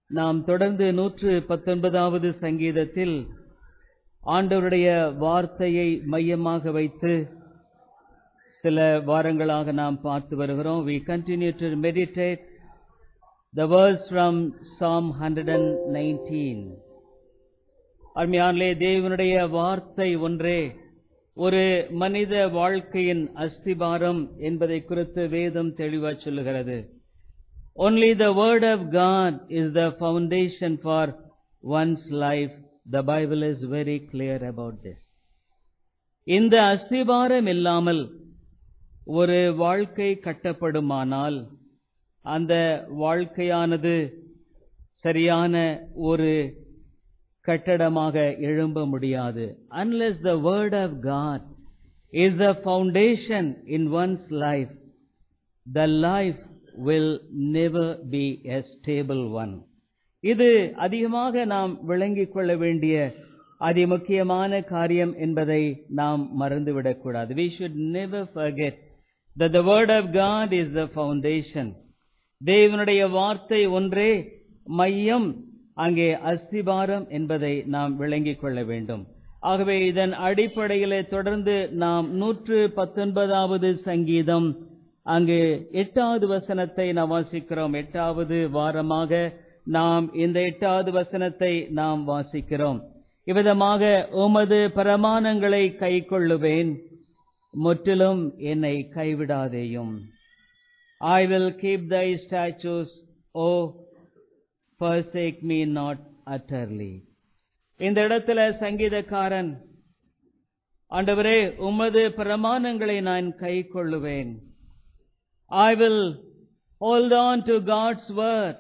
நாம் தொடர்ந்து நூற்று பத்தொன்பதாவது சங்கீதத்தில் ஆண்டவருடைய வார்த்தையை மையமாக வைத்து சில வாரங்களாக நாம் பார்த்து வருகிறோம் we continue to meditate the verse from psalm 119 அருமையானே தேவனுடைய வார்த்தை ஒன்றே ஒரு மனித வாழ்க்கையின் அஸ்திபாரம் என்பதை குறித்து வேதம் தெளிவாக சொல்லுகிறது only the word of god is the foundation for one's life the bible is very clear about this இந்த அஸ்திபாரம் இல்லாமல் ஒரு வாழ்க்கை கட்டப்படுமானால் அந்த வாழ்க்கையானது சரியான ஒரு கட்டடமாக எழும்ப முடியாது unless the word of god is the foundation in one's life the life will never be a stable one இது அதிகமாக நாம் விளங்கிக் கொள்ள வேண்டிய அதிமுக்கியமான காரியம் என்பதை நாம் மறந்துவிடக்கூடாது we should never forget that the word of god is the foundation தேவனுடைய வார்த்தை ஒன்றே மையம் அங்கே அஸ்திபாரம் என்பதை நாம் விளங்கிக் கொள்ள வேண்டும் ஆகவே இதன் அடிப்படையிலே தொடர்ந்து நாம் நூற்று பத்தொன்பதாவது சங்கீதம் அங்கு எட்டாவது வசனத்தை நாம் வாசிக்கிறோம் எட்டாவது வாரமாக நாம் இந்த எட்டாவது வசனத்தை நாம் வாசிக்கிறோம் இவ்விதமாக உமது பிரமாணங்களை கை கொள்ளுவேன் முற்றிலும் என்னை கைவிடாதேயும் I will keep thy statutes O forsake me not utterly இந்த இடத்துல சங்கீதக்காரன் ஆண்டவரே உமது பிரமாணங்களை நான் கை கொள்ளுவேன் I will hold on to God's word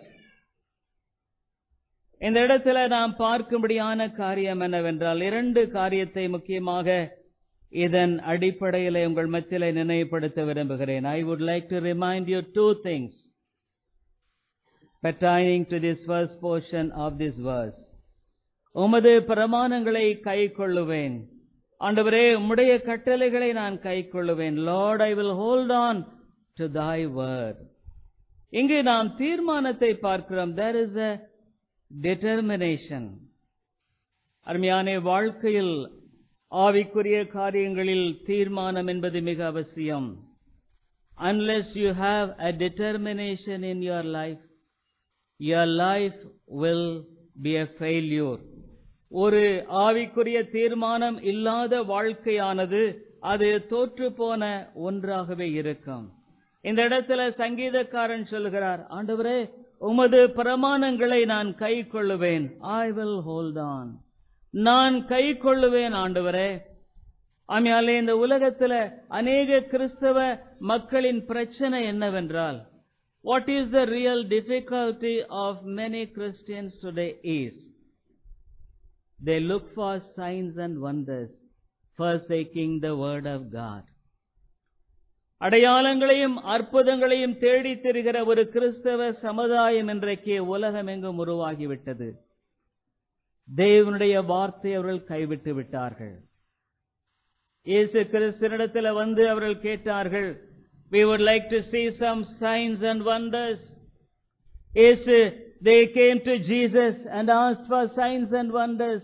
இந்த இடத்துல நாம் பார்க்கும்படியான காரியம் என்னவென்றால் இரண்டு காரியத்தை முக்கியமாக இதன் அடிப்படையில் உங்கள் மத்தியில நினைவுபடுத்த விரும்புகிறேன் I would like to remind you two things pertaining to this first portion of this verse. உமது பிரமாணங்களை கை கொள்ளுவேன் ஆண்டவரே உம்முடைய கட்டளைகளை நான் கை கொள்ளுவேன் Lord I will hold on to thy word இங்கு நாம் தீர்மானத்தை பார்க்கிறோம் தேர் இஸ் அ டிட்டர்மினேஷன் அருமையான வாழ்க்கையில் ஆவிக்குரிய காரியங்களில் தீர்மானம் என்பது மிக அவசியம் unless you have a determination in your life your life will be a failure ஒரு ஆவிக்குரிய தீர்மானம் இல்லாத வாழ்க்கையானது அது தோற்று போன ஒன்றாகவே இருக்கும் இந்த இடத்துல சங்கீதக்காரன் சொல்கிறார் ஆண்டவரே உமது பிரமாணங்களை நான் கை கொள்ளுவேன் ஐ வில் ஹோல்ட் ஆன் நான் கை கொள்ளுவேன் ஆண்டவரே ஆமையாலே இந்த உலகத்துல அநேக கிறிஸ்தவ மக்களின் பிரச்சனை என்னவென்றால் What is the real difficulty of many Christians today is they look for signs and wonders, forsaking the word of God. அடையாளங்களையும் அற்புதங்களையும் தேடி திரிகிற ஒரு கிறிஸ்தவ சமுதாயம் இன்றைக்கு உலகம் எங்கும் உருவாகிவிட்டது தேவனுடைய வார்த்தை அவர்கள் கைவிட்டு விட்டார்கள் இயேசு கிறிஸ்தனிடத்தில் வந்து அவர்கள் கேட்டார்கள் we would like to see some signs and wonders. Yes, they came to Jesus and asked for signs and wonders.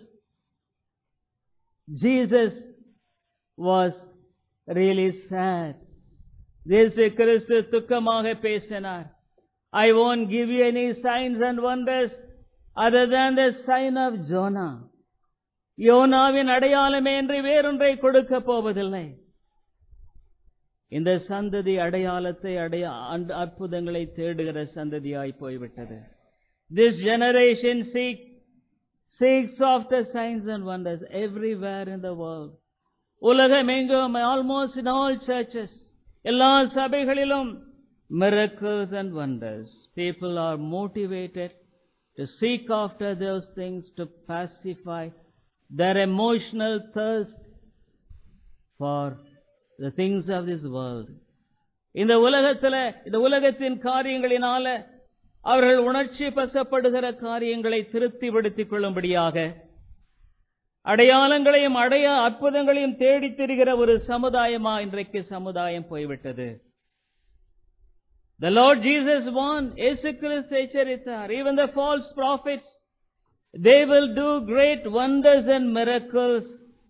Jesus was really sad. இயேசு கிறிஸ்து துக்கமாக பேசினார் I won't give you any signs and wonders other than the sign of Jonah. யோனாவின் அடையாளமே என்று வேறொன்றை கொடுக்க போவதில்லை இந்த சந்ததி அடையாளத்தை அடைய அற்புதங்களை தேடுகிற சந்ததியாய் போய்விட்டது this generation seek seeks after signs and wonders everywhere in the world உலகம் எங்கும் ஆல்மோஸ்ட் இன் ஆல் சர்ச்சஸ் எல்லா சபைகளிலும் miracles and wonders people are motivated to seek after those things to pacify their emotional thirst for the things of this world இந்த உலகத்துல இந்த உலகத்தின் காரியங்களினால அவர்கள் உணர்ச்சி பசப்படுகிற காரியங்களை திருப்திப்படுத்திக் கொள்ளும்படியாக அடையாளங்களையும் அடைய அற்புதங்களையும் தேடித் திரிகிற ஒரு சமுதாயமா இன்றைக்கு சமுதாயம் போய்விட்டது The Lord Jesus warned, இயேசு கிறிஸ்து எச்சரித்தார் even the false prophets they will do great wonders and miracles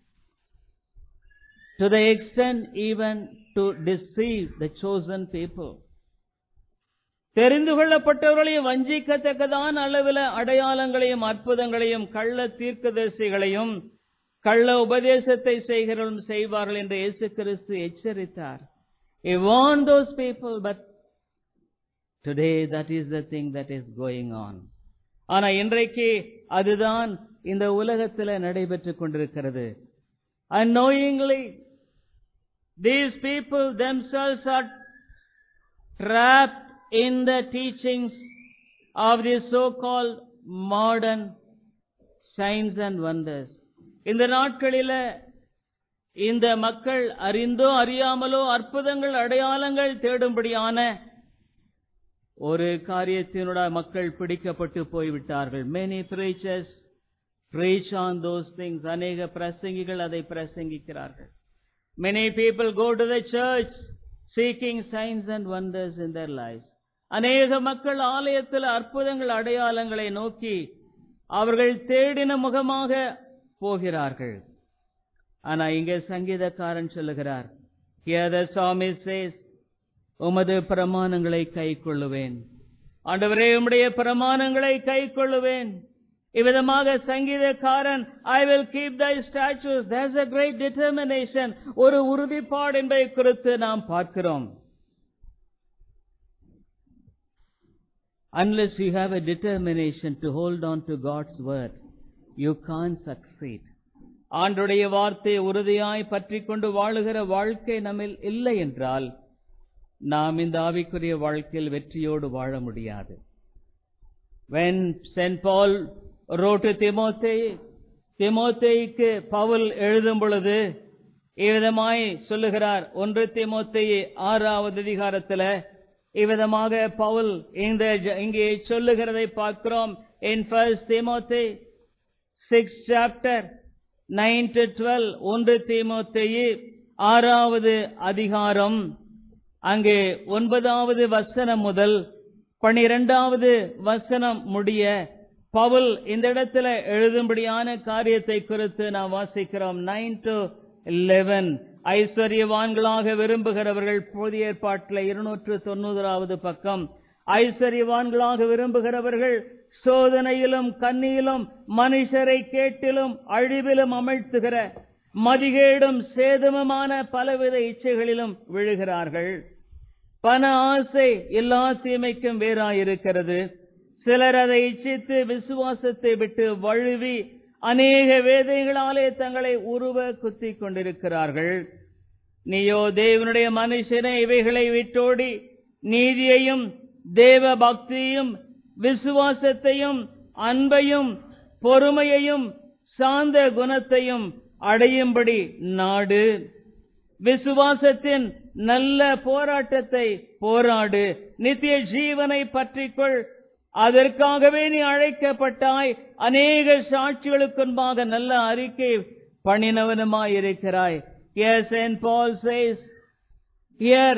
to the extent even to deceive the chosen people தெரிந்து கொள்ளப்பட்டவர்களையும் வஞ்சிக்கத்தக்கதான அளவில் அடையாளங்களையும் அற்புதங்களையும் கள்ள தீர்க்கதரிசிகளையும் கள்ள உபதேசத்தை செய்கிறவர்களும் செய்வார்கள் என்று இயேசு கிறிஸ்து எச்சரித்தார் He warned those people, but today that is the thing that is going on. ஆனா இன்றைக்கு அதுதான் இந்த உலகத்தில் நடைபெற்றுக் கொண்டிருக்கிறது unknowingly these people themselves are trapped in the teachings of the so-called modern signs and wonders. இந்த நாட்களில இந்த மக்கள் அறிந்தோ அறியாமலோ அற்புதங்கள் அடையாளங்கள் தேடும்படியான ஒரு காரியத்தினோட மக்கள் பிடிக்கப்பட்டு போய்விட்டார்கள் many preachers preach on those things அநேக பிரசங்கிகள் அதை பிரசங்கிக்கிறார்கள் many people go to the church seeking signs and wonders in their lives அநேக மக்கள் ஆலயத்தில் அற்புதங்கள் அடையாளங்களை நோக்கி அவர்கள் தேடின முகமாக போகிறார்கள் ஆனா இங்கே சங்கீதக்காரன் சொல்லுகிறார் Here the psalmist says, உமது பிரமாணங்களை கை கொள்ளுவேன் ஆண்டவரே உம்முடைய பிரமாணங்களை கை கொள்ளுவேன் இவ்விதமாக சங்கீதக்காரன் I will keep thy statutes there's a great determination ஒரு உறுதிப்பாடு என்பதை குறித்து நாம் பார்க்கிறோம் Unless you have a determination to hold on to God's word, you can't succeed. ஆண்டுடைய வார்த்தையை உறுதியாய் பற்றி கொண்டு வாழுகிற வாழ்க்கை நம்மில் இல்லை என்றால் நாம் இந்த ஆவிக்குரிய வாழ்க்கையில் வெற்றியோடு வாழ முடியாது when St. Paul wrote to Timothy, திமோத்தேயுக்கு Pavul எழுதும் பொழுது இவ்விதமாய் சொல்லுகிறார் ஒன்று திமோத்தேயு ஆறாவது அதிகாரத்தில் இவ்விதமாக பவுல் இந்த இங்கே சொல்லுகிறதை பார்க்கிறோம் in first Timothy six chapter nine to twelve ஒன்று தீமோத்தேயு ஆறாவது அதிகாரம் அங்கே ஒன்பதாவது வசனம் முதல் பனிரெண்டாவது வசனம் முடிய பவுல் இந்த இடத்துல எழுதும்படியான காரியத்தை குறித்து நாம் வாசிக்கிறோம் நைன் டு லெவன் ஐஸ்வர்யவான்களாக விரும்புகிறவர்கள் புதிய ஏற்பாட்டில் இருநூற்று தொண்ணூறாவது பக்கம் ஐஸ்வர்யவான்களாக விரும்புகிறவர்கள் சோதனையிலும் கண்ணியிலும் மனுஷரை கேட்டிலும் அழிவிலும் அமிழ்த்துகிற மதிகேடும் சேதமுமான பலவித இச்சைகளிலும் விழுகிறார்கள் பண ஆசை எல்லா தீமைக்கும் வேறாயிருக்கிறது சிலர் அதை இச்சித்து விசுவாசத்தை விட்டு வழுவி அநேக வேதைகளாலே தங்களை உருவ குத்திக் கொண்டிருக்கிறார்கள் நீயோ தேவனுடைய மனுஷனை இவைகளை விட்டோடி நீதியையும் தேவ பக்தியையும் விசுவாசத்தையும் அன்பையும் பொறுமையையும் சாந்த குணத்தையும் அடையும்படி நாடு விசுவாசத்தின் நல்ல போராட்டத்தை போராடு நித்திய ஜீவனை பற்றிக்கொள் அதற்காகவே நீ அழைக்கப்பட்டாய் அநேக சாட்சிகளுக்கு முன்பாக நல்ல அறிக்கை பண்ணினவனுமாய் இருக்கிறாய் Yes, and Paul says here,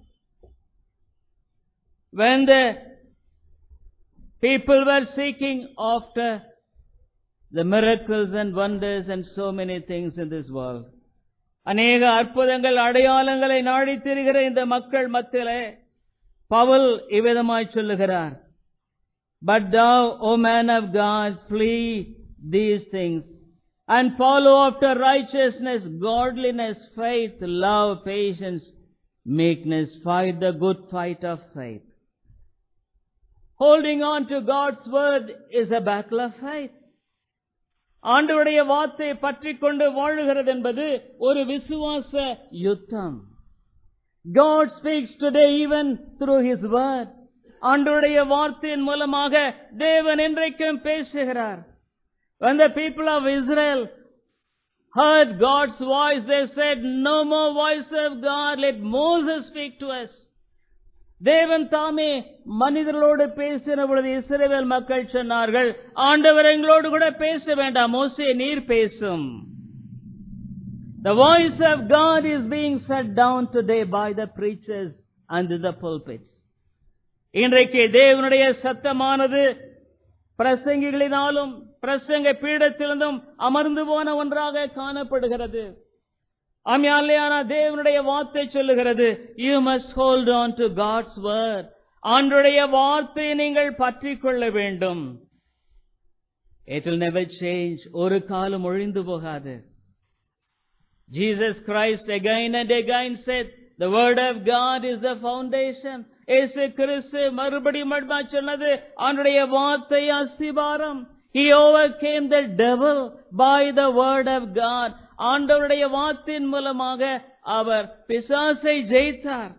when the people were seeking after the miracles and wonders and so many things in this world, அநேக அற்புதங்கள் அடையாளங்களை நாடித் திரிகிற இந்த மக்கள் மத்தியிலே பவுல் இவ்விதமாய் சொல்லுகிறார் But thou, O man of God, flee these things and follow after righteousness, godliness, faith, love, patience, meekness, fight the good fight of faith. Holding on to God's word is a battle of faith. ஆண்டவருடைய வார்த்தையை பற்றி கொண்டு வாழுகிறது என்பது ஒரு விசுவாச யுத்தம் God speaks today even through His word. ஆண்டவருடைய வார்த்தையின் மூலமாக தேவன் என்றைக்கும் பேசுகிறார் When the people of Israel heard God's voice, they said, No more voice of God, let Moses speak to us. தேவன் தாமே மனிதர்களோடு பேசின பொழுது இஸ்ரேல் மக்கள் சொன்னார்கள் ஆண்டவர் எங்களோடு கூட பேச வேண்டாம் மோசே நீர் பேசும் The voice of God is being set down today by the preachers under the pulpits. இன்றைக்கு தேவனுடைய சத்தமானது பிரசங்கிகளினாலும் பிரசங்க பீடத்திலிருந்தும் அமர்ந்து போன ஒன்றாக காணப்படுகிறது ஆமையாலேயான தேவனுடைய வார்த்தை சொல்லுகிறது you must hold on to God's word ஆண்டுடைய வார்த்தையை நீங்கள் பற்றிக் கொள்ள வேண்டும் இட் will never change ஒரு காலம் ஒழிந்து போகாது Jesus Christ again and again said the word of God is the foundation இயேசு கிறிஸ்து மறுபடியும் மறுபடியும் சொன்னது அவனுடைய வார்த்தை அஸ்திபாரம் He overcame the devil by the word of God. ஆண்டவருடைய வார்த்தையின் மூலமாக அவர் பிசாசை ஜெயித்தார்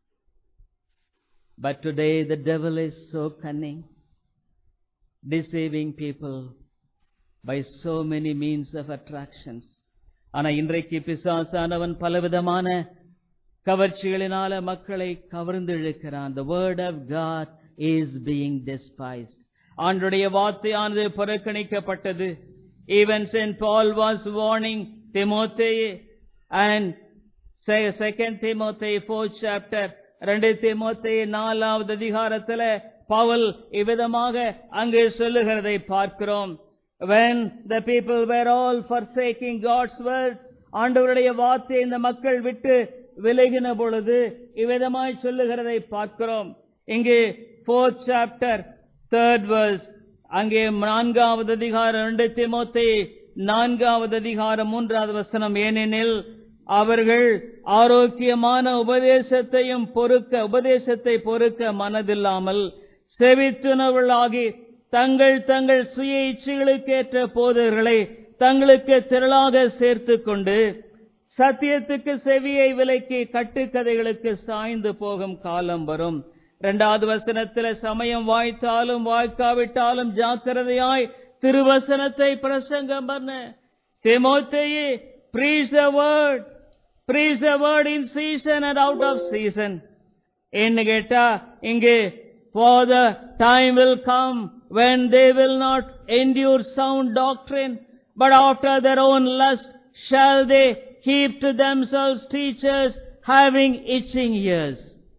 But today the devil is so cunning, deceiving people by so many means of attractions. ஆனா இன்றைக்கு பிசாசானவன் பலவிதமான கவர்ச்சிகளினால மக்களை கவர்ந்து இழுக்கிறான் the word of God is being despised ஆண்டுடைய வார்த்தையானது புறக்கணிக்கப்பட்டது even St. Paul was warning Timothy and say second Timothy fourth chapter ரெண்டு திமுத்தி நாலாவது அதிகாரத்துல பவுல் இவ்விதமாக அங்கு சொல்லுகிறதை பார்க்கிறோம் when the people were all forsaking God's word ஆண்டவருடைய வார்த்தையை இந்த மக்கள் விட்டு விலகின பொழுது இவ்விதமாய் சொல்லுகிறதை பார்க்கிறோம் இங்கு fourth chapter third verse அங்கே நான்காவது அதிகாரம் ரெண்டு திமுத்தி நான்காவது அதிகாரம் மூன்றாவது வசனம் ஏனெனில் அவர்கள் ஆரோக்கியமான உபதேசத்தையும் பொறுக்க உபதேசத்தை பொறுக்க மனதில்லாமல் செவித்துணவுகளாகி தங்கள் தங்கள் சுய இச்சைகளுக்கேற்ற போதர்களை தங்களுக்கு திரளாக சேர்த்துக் கொண்டு சத்தியத்துக்கு செவியை விலக்கி கட்டுக்கதைகளுக்கு சாய்ந்து போகும் காலம் வரும் இரண்டாவது வசனத்தில் சமயம் வாய்த்தாலும் வாய்க்காவிட்டாலும் ஜாக்கிரதையாய் திருவசனத்தை பிரசங்கம் பண்ண திமோத்தேயே preach the word preach the word in season and out of season என்ன கேட்டா இங்கே for the time will come when they will not endure sound doctrine but after their own lust shall they heap to themselves teachers having itching ears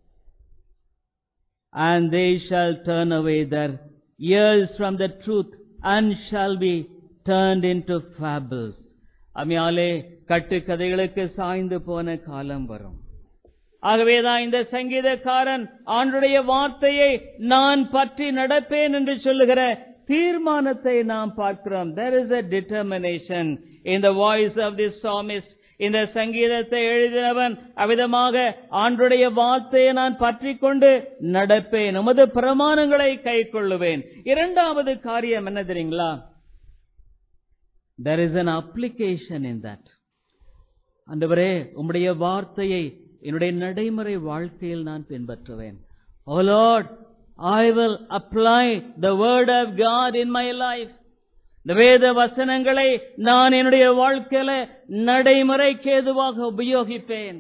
and they shall turn away their ears from the truth and shall be turned into fables அமையாலே கட்டுக்கதைகளுக்கு சாய்ந்து போன காலம் வரும் ஆகவேதான் இந்த சங்கீதக்காரன் ஆண்டுடைய வார்த்தையை நான் பற்றி நடப்பேன் என்று சொல்லுகிற தீர்மானத்தை நாம் பார்க்கிறோம் there is a determination in the voice of this psalmist இந்த சங்கீதத்தை எழுதினவன் அவ்விதமாக ஆண்டுடைய வார்த்தையை நான் பற்றி கொண்டு நடப்பேன் உமது பிரமாணங்களை கை கொள்ளுவேன் இரண்டாவது காரியம் என்ன தெரியுங்களா there is an application in that அண்டவரே உம்முடைய வார்த்தையை என்னுடைய நடைமுறை வாழ்க்கையில் நான் பின்பற்றுவேன் O Lord I will apply the word of God in my life இந்த வேத வசனங்களை நான் என்னுடைய வாழ்க்கையில நடைமுறைக்கு ஏதுவாக உபயோகிப்பேன்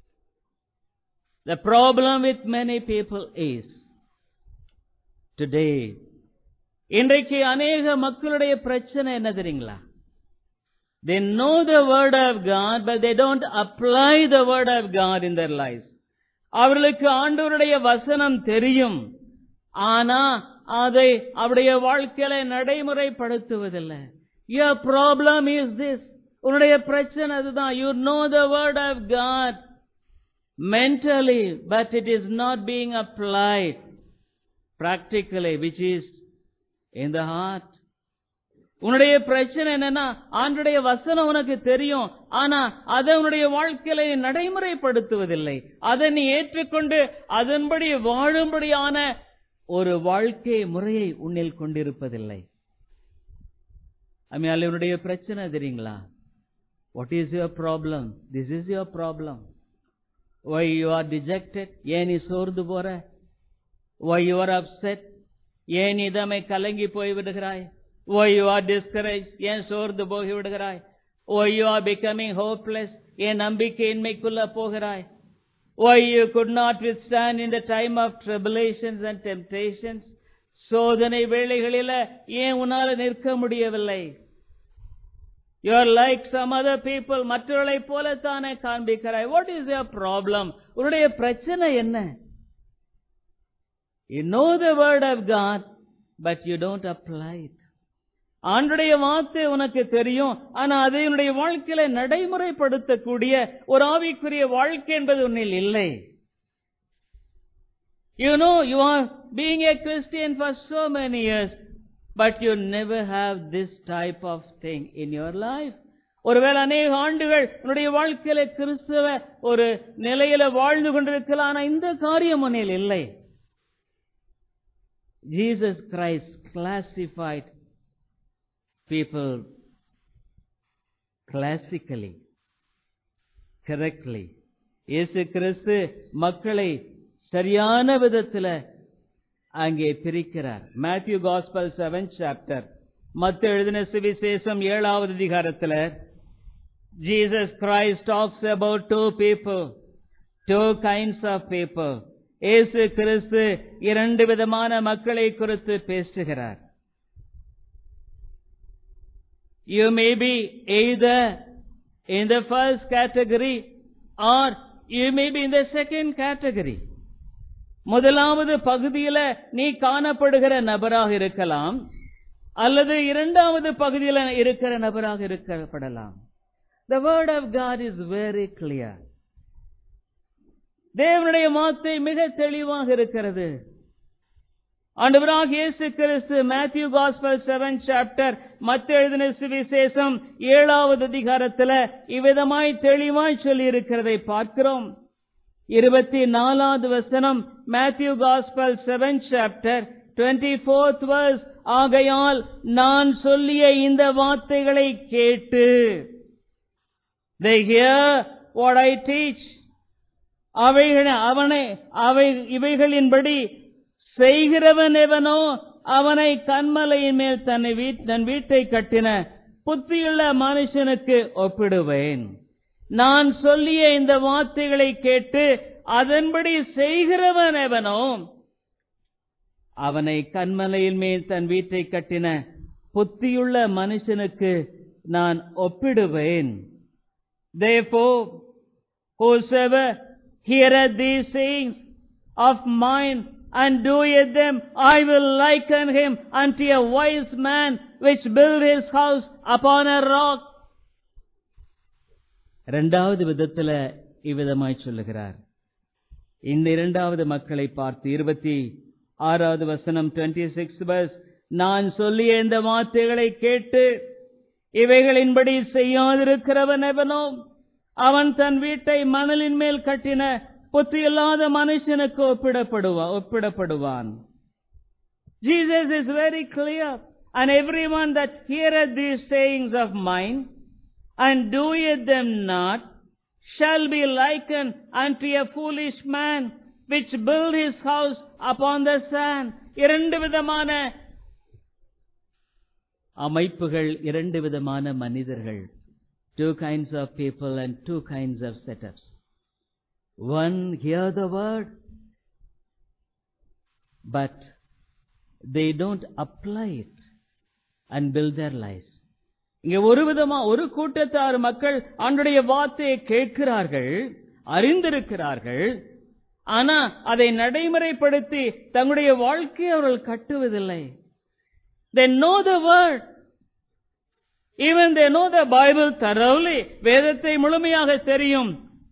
The problem with many people is today இன்றைக்கு அநேக மக்களுடைய பிரச்சனை என்ன தெரியுங்களா They know the word of God, but they don't apply the word of God in their lives. அவர்களுக்கு ஆண்டவருடைய வசனம் தெரியும் ஆனா அதை அவருடைய வாழ்க்கையில நடைமுறைப்படுத்துவதில்லை Your problem is this. உன்னுடைய பிரச்சனை அதுதான் you know the word of God mentally, but it is not being applied practically, which is in the heart. உன்னுடைய பிரச்சனை என்னன்னா ஆண்டுடைய வசனம் உனக்கு தெரியும் ஆனா அதை உன்னுடைய வாழ்க்கையில நீ நடைமுறைப்படுத்துவதில்லை அதை நீ ஏற்றுக்கொண்டு அதன்படி வாழும்படியான ஒரு வாழ்க்கை முறையை உன்னில் கொண்டிருப்பதில்லை அம்மையால் உன்னுடைய பிரச்சனை தெரியுங்களா what is your problem this is your problem why you are dejected ஏன் நீ சோர்ந்து போற ஒய் யூ ஆர் அப்செட் ஏன் நீ இதமை கலங்கி போய் விடுகிறாய் ஒய் யூ ஆர் டிஸ்கரேஜ் ஏன் சோர்ந்து போய் விடுகிறாய் why you are becoming hopeless ஏன் நம்பிக்கையின்மைக்குள்ள போகிறாய் why you could not withstand in the time of tribulations and temptations சோதனை வேளைகளில ஏன் உன்னால நிற்க முடியவில்லை you are like some other people மற்றவர்களைப் போலத்தானே காண்பிக்கிறாய் வாட் இஸ் யர் ப்ராப்ளம் உன்னுடைய பிரச்சனை என்ன You know the word of God, but you don't apply it. ஆண்டுடைய வார்த்தை உனக்கு தெரியும் ஆனா அதை உன்னுடைய வாழ்க்கையில நடைமுறைப்படுத்தக்கூடிய ஒரு ஆவிக்குரிய வாழ்க்கை என்பது உன்னில் இல்லை You know, you are being a Christian for so many years, but you never have this type of thing in your life. ஒருவேளை அநேக ஆண்டுகள் உன்னுடைய வாழ்க்கையில கிறிஸ்துவ ஒரு நிலையில வாழ்ந்து கொண்டிருக்கலாம் ஆனா இந்த காரியம் உன்னில் இல்லை Jesus Christ classified people classically, correctly. இயேசு கிறிஸ்து மக்களை சரியான விதத்தில் அங்கே பிரிக்கிறார் மேத்யூ காஸ்பல் செவன் சாப்டர் மத்த எழுதின சுவிசேஷம் ஏழாவது அதிகாரத்தில் Jesus Christ talks about two people two kinds of people இயேசு கிறிஸ்து இரண்டு விதமான மக்களை குறித்து பேசுகிறார் you may be either in the first category or you may be in the second category முதலாவது பகுதியில நீ காணப்படுகிற நபராக இருக்கலாம் அல்லது இரண்டாவது பகுதியில் இருக்கிற நபராக இருக்கப்படலாம் the word of God is very clear தேவனுடைய வார்த்தை மிக தெளிவாக இருக்கிறது ஆண்டவராக இயேசு கிறிஸ்து மேத்யூ காஸ்பல் செவன் சாப்டர் மத்த எழுதின சுவிசேஷம் ஏழாவது அதிகாரத்தில் இவ்விதமாய் தெளிவாய் சொல்லி இருக்கிறதை பார்க்கிறோம் இருபத்தி நாலாவது வசனம் Matthew gospel seven chapter twenty fourth verse ஆகையால் நான் சொல்லிய இந்த வார்த்தைகளை கேட்டு they hear what I teach அவைகள் அவனை அவை இவைகளின்படி செய்கிறவன் எவனோ அவனை கண்மலையின் மேல் தன்னை வீட் தன் வீட்டை கட்டின புத்தியுள்ள மனுஷனுக்கு ஒப்பிடுவேன் நான் சொல்லிய இந்த வார்த்தைகளை கேட்டு அதன்படி செய்கிறவன் எவனோ அவனை கண்மலையின் மேல் தன் வீட்டை கட்டின புத்தியுள்ள மனுஷனுக்கு நான் ஒப்பிடுவேன் Therefore, whosoever heareth these sayings of mine and doeth them, I will liken him unto a wise man which built his house upon a rock. இரண்டாவது விதத்துல இவ்விதமாய் சொல்லுகிறார் இந்த இரண்டாவது மக்களை பார்த்து இருபத்தி ஆறாவது வசனம் டுவெண்ட்டி சிக்ஸ் பஸ் நான் சொல்லிய இந்த வார்த்தைகளை கேட்டு இவைகளின்படி செய்யாதிருக்கிறவன் எவனோ அவன் தன் வீட்டை மணலின் மேல் கட்டின புத்தியில்லாத மனுஷனுக்கு ஒப்பிடப்படுவான் ஒப்பிடப்படுவான் Jesus is very clear and everyone that heareth these sayings of mine and doeth them not shall be likened unto a foolish man which built his house upon the sand இரண்டு விதமான அமைப்புகள் இரண்டு விதமான மனிதர்கள் two kinds of people and two kinds of setups one hear the word but they don't apply it and build their lives இங்க ஒரு விதமா ஒரு கூட்டத்தார் மக்கள் அன்றைய வார்த்தையை கேட்கிறார்கள் அறிந்திருக்கிறார்கள் ஆனா அதை நடைமுறைப்படுத்தி தங்களுடைய வாழ்க்கையை அவர்கள் கட்டுவதில்லை they know the word even they know the bible thoroughly வேதத்தை முழுமையாக தெரியும்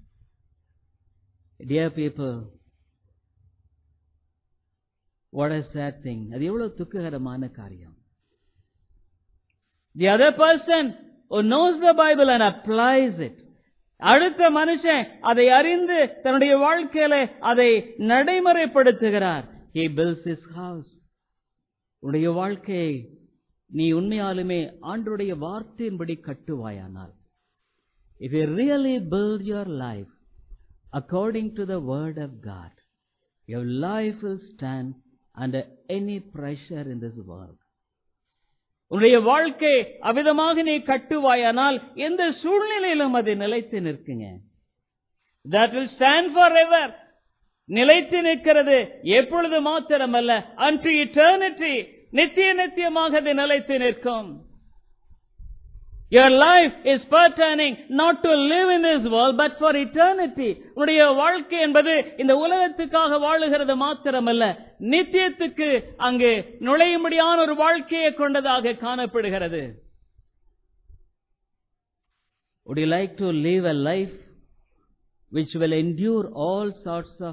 dear people what a sad thing அது எவ்வளவு துக்ககரமான காரியம் the other person who knows the bible and applies it அடுத்த மனுஷன் அதை அறிந்து தன்னுடைய வாழ்க்கையில அதை நடைமுறைப்படுத்துகிறார் he builds his house உன்னுடைய வாழ்க்கையை நீ உண்மையாலுமே ஆண்டுடைய வார்த்தையின்படி கட்டுவாயானால் if you really build your life according to the word of God your life will stand under any pressure in this world உன்னுடைய வாழ்க்கை அவிதமாக நீ கட்டுவாயானால் எந்த சூழ்நிலையிலும் அது நிலைத்து நிற்குங்க that will stand forever நிலைத்து நிற்கிறது எப்பொழுது மாத்திரமல்ல unto eternity நித்திய நித்தியமாக அது நிலைத்து நிற்கும் Your life is pertaining not to live in this world but for eternity. உன்னுடைய வாழ்க்கை என்பது இந்த உலகத்துக்காக வாழுகிறது மாத்திரமல்ல நித்தியத்துக்கு அங்கு நுழையும்படியான ஒரு வாழ்க்கையை கொண்டதாக காணப்படுகிறது Would you like to live a life which will endure all sorts of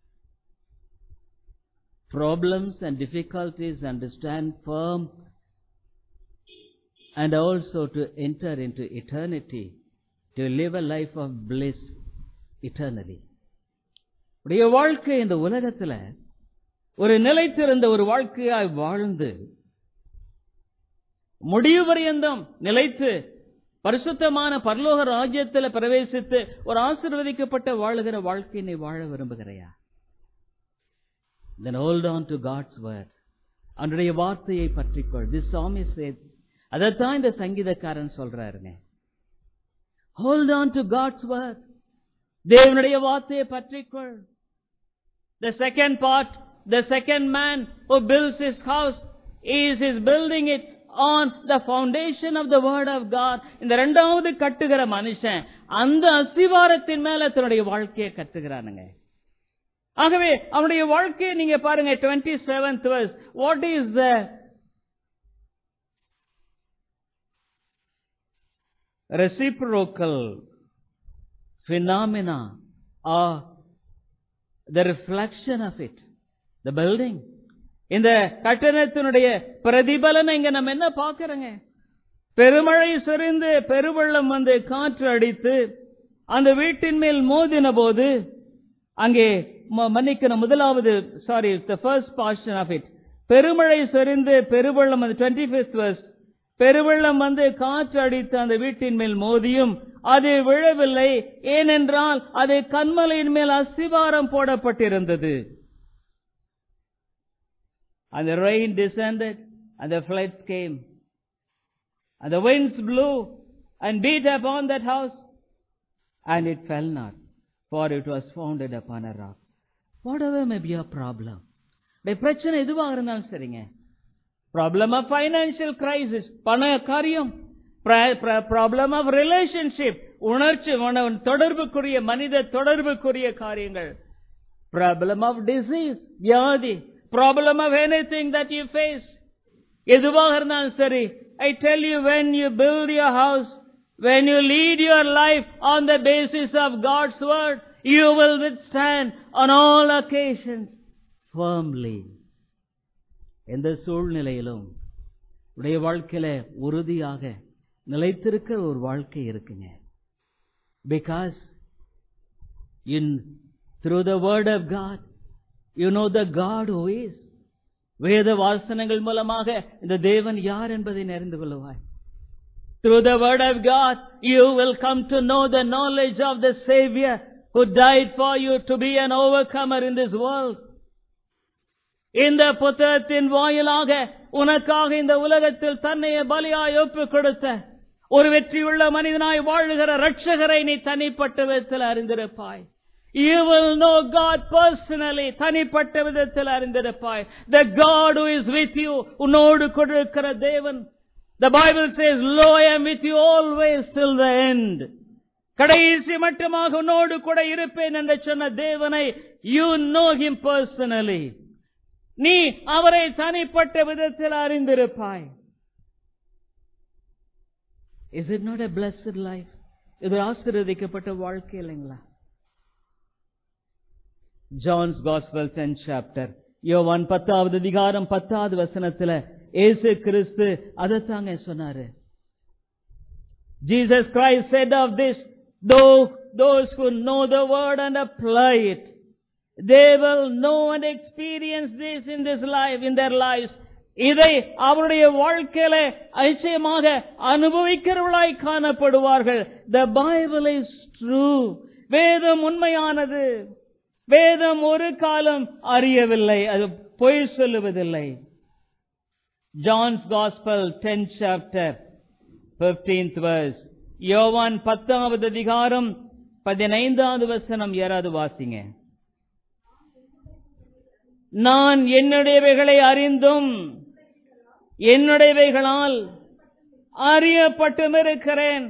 problems and difficulties and stand firm and also to enter into eternity, to live a life of bliss eternally. உடைய வாழ்க்கை இந்த உலகத்துல ஒரு நிலைத்திருந்த ஒரு வாழ்க்கையாய் வாழ்ந்து முடிவு பரியந்தம் நிலைத்து பரிசுத்தமான பரலோக ராஜ்யத்தில் பிரவேசித்து ஒரு ஆசிர்வதிக்கப்பட்ட வாழுகிற வாழ்க்கையினை வாழ விரும்புகிறையா then hold on to God's word அவனுடைய வார்த்தையை பற்றிக்கொள் this psalmist said அதைத்தான் இந்த சங்கீதக்காரன் சொல்றாருங்க hold on to God's word தேவனுடைய வார்த்தையை பற்றிக்கொள் The second part, the second man who builds his house is is building it on the foundation of the word of God. இந்த இரண்டாவது கட்டுகிற மனுஷன் அந்த அஸ்திவாரத்தின் மேல தன்னுடைய வாழ்க்கையை கட்டுகிறானுங்க ஆகவே அவனுடைய வாழ்க்கையை நீங்க பாருங்க twenty seventh verse what is the reciprocal phenomena or the reflection of it, the building. இந்த கட்டணத்தினுடைய பிரதிபலனை இங்க நம்ம என்ன பார்க்கிறோங்க பெருமழை சொரிந்து பெருவெள்ளம் வந்து காற்று அடித்து அந்த வீட்டின் மேல் மோதின போது அங்கே ம- மன்னிக்கணும் முதலாவது sorry the first portion of it பெருமழை சொரிந்து பெருவெள்ளம் அந்த டுவெண்ட்டி ஃபிஃப்த் வர்ஸ் பெருவெள்ளம் வந்து காற்று அடித்து அந்த வீட்டின் மேல் மோதியும் அது விழவில்லை ஏனென்றால் அது கண்மலையின் மேல் அஸ்திவாரம் போடப்பட்டிருந்தது And the rain descended, and the floods came. And the winds blew and beat upon that house, and it fell not, for it was founded upon a rock. Whatever may be your problem. உடைய பிரச்சனை எதுவாக இருந்தாலும் சரிங்க problem of financial crisis பண காரியம் problem of relationship உணர்ச்சி உண- தொடர்புக்குரிய மனித தொடர்புக்குரிய காரியங்கள் ப்ராப்ளம் ஆஃப் டிசீஸ் வியாதி problem of anything that you face எதுவாக இருந்தாலும் சரி I tell you when you build your house when you lead your life on the basis of God's word you will withstand on all occasions firmly எந்த சூழ்நிலையிலும் உடைய வாழ்க்கையில உறுதியாக நிலைத்திருக்கிற ஒரு வாழ்க்கை இருக்குங்க because in through the word of God you know the God who is வேத வாசனங்கள் மூலமாக இந்த தேவன் யார் என்பதை அறிந்து கொள்வாய் Through the word of God, you will come to know the knowledge of the Savior who died for you to be an overcomer in this world. இந்த புத்தகத்தின் வாயிலாக உனக்காக இந்த உலகத்தில் தன்னைய பலியாய் ஒப்புக் கொடுத்த ஒரு வெற்றியுள்ள மனிதனாய் வாழுகிற ரட்சகரை நீ தனிப்பட்ட விதத்தில் அறிந்திருப்பாய் You will know God personally தனிப்பட்ட விதத்தில் அறிந்திருப்பாய் The God who is with you உன்னோடு கொடுக்கிற தேவன் The Bible says, Lo, I am with you always till the end. கடைசி மட்டுமாக உன்னோடு கூட இருப்பேன் என்று சொன்ன தேவனை you know him personally. நீ அவரை தனிப்பட்ட விதத்தில் அறிந்திருப்பாய் is it not a blessed life இது ஒரு ஆசீர்வதிக்கப்பட்ட வாழ்க்கை இல்லைங்களா ஜான்ஸ் காஸ்பல் டென் சாப்டர் யோவான் பத்தாவது அதிகாரம் பத்தாவது வசனத்துல இயேசு கிறிஸ்து அதைத்தாங்க சொன்னாரு Jesus Christ said of this, though those who know the word and apply it, they will know and experience this in this life, in their lives. இதை அவருடைய வாழ்க்கையில நிச்சயமாக அனுபவிக்கிறவர்களாய் காணப்படுவார்கள் த பைபிள் இஸ் ட்ரூ வேதம் உண்மையானது வேதம் ஒரு காலம் அறியவில்லை அது பொய் சொல்லுவதில்லை John's gospel ten chapter 15th verse யோவான் பத்தாவது அதிகாரம் பதினைந்தாவது வசனம் யாராவது வாசிங்க நான் என்னுடையவைகளை அறிந்தும் என்னுடையவைகளால் அறியப்பட்டும் இருக்கிறேன்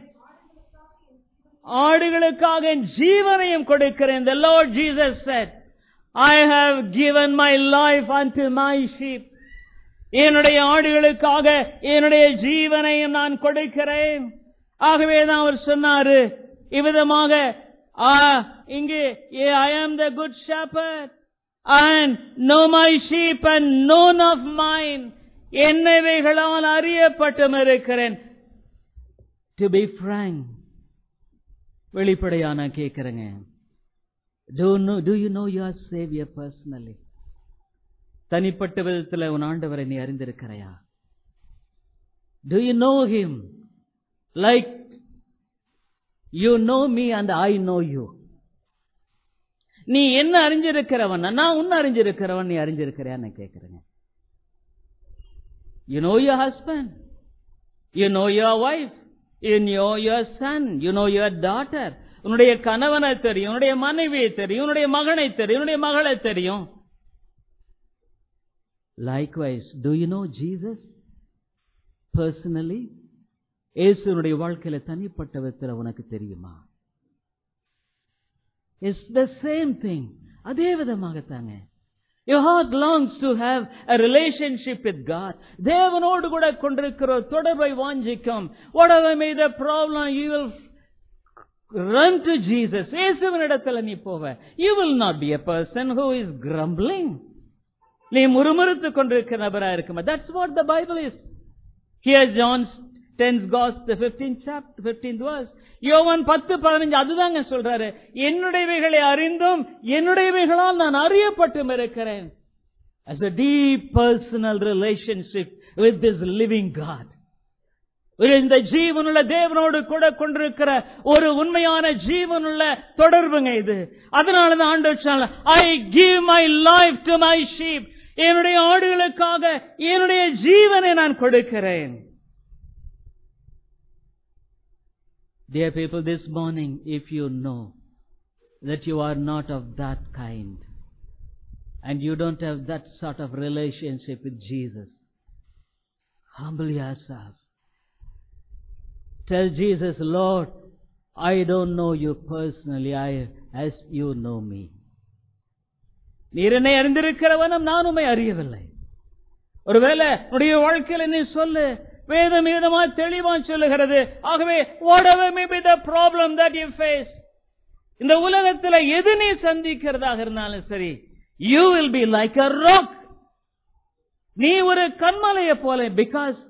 ஆடுகளுக்காக என் ஜீவனையும் கொடுக்கிறேன் the lord jesus said i have given my life unto my sheep என்னுடைய ஆடுகளுக்காக என்னுடைய ஜீவனையும் நான் கொடுக்கிறேன் ஆகவே தான் அவர் சொன்னாரு இவ்விதமாக ஆ, இங்கே I am the good shepherd and know my sheep and known of mine என்னவைகளால் அறியப்பட்டும் இருக்கிறேன் டு பி frank வெளிப்படையா நான் கேட்கிறேங்க do know do you know your savior personally தனிப்பட்ட விதத்துல உன் ஆண்டவரை நீ அறிந்திருக்கிறையா do you know him like you know me and i know you நீ என்ன அறிஞ்சிருக்கிறவன் நான் உன்னை அறிஞ்சிருக்கிறவன் நீ அறிஞ்சிருக்கிறியா நான் கேட்கிறேங்க you know your husband you know your wife you know your son you know your daughter உன்னுடைய கணவனை தெரியும் உன்னுடைய மனைவியை தெரியும் உன்னுடைய மகனை தெரியும் உன்னுடைய மகளை தெரியும் likewise do you know jesus personally இயேசுனுடைய வாழ்க்கையில தனிப்பட்ட விதத்தில் உனக்கு தெரியுமா இட்ஸ் த சேம் திங் அதே விதமாகத்தாங்க Your heart longs to have a relationship with God. தேவனோடு கூட கொண்டிருக்கிற ஒரு தொடர்பை வாஞ்சிக்கும் whatever may the problem you will run to Jesus. இயேசுவினிடத்தில் நீ போவ you will not be a person who is grumbling. நீ முறுமுறுத்துக் கொண்டிருக்கிற நபரா இருக்குமா that's what the Bible is. Here John's 10th Gospel, the 15th chapter, 15th verse. யோவான் பத்து பதினஞ்சு அதுதாங்க சொல்றாரு என்னுடையவைகளை அறிந்தும் என்னுடையவைகளால் நான் அறியப்பட்டும் இருக்கிறேன் as a deep personal relationship with this living God ஒரு இந்த ஜீவனுள்ள தேவனோடு கூட கொண்டிருக்கிற ஒரு உண்மையான ஜீவனுள்ள தொடர்புங்க இது அதனாலதான் and I give my life to my sheep என்னுடைய ஆடுகளுக்காக என்னுடைய ஜீவனை நான் கொடுக்கிறேன் Dear people, this morning, if you know that you are not of that kind, and you don't have that sort of relationship with Jesus, humble yourself. Tell Jesus, Lord, I don't know you personally, I, as you know me. நீர் என்னை அறிந்திருக்கிறவனும் நான் உம்மை அறியவில்லை ஒருவேளை உடைய வாழ்க்கையில நீ சொல்லு வேதம் விதமா தெளிவா சொல்லுகிறது ஆகவே whatever may be the problem that you face இந்த உலகத்துல எது நீ சந்திக்கிறதாக இருந்தாலும் சரி you will be like a rock நீ ஒரு கண்மலையை போல because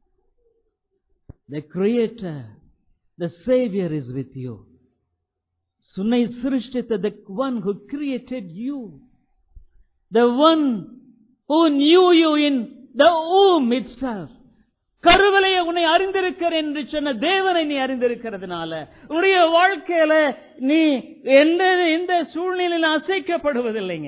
the creator the savior is with you சுன்னை சிருஷ்டித்த the one who created you the one who knew you in the womb itself கருவலையை உன்னை அறிந்திருக்கிற என்று சொன்ன தேவனை நீ அறிந்திருக்கிறதுனால உன்னுடைய வாழ்க்கையில நீ எந்த எந்த சூழ்நிலையில் அசைக்கப்படுவதில்லைங்க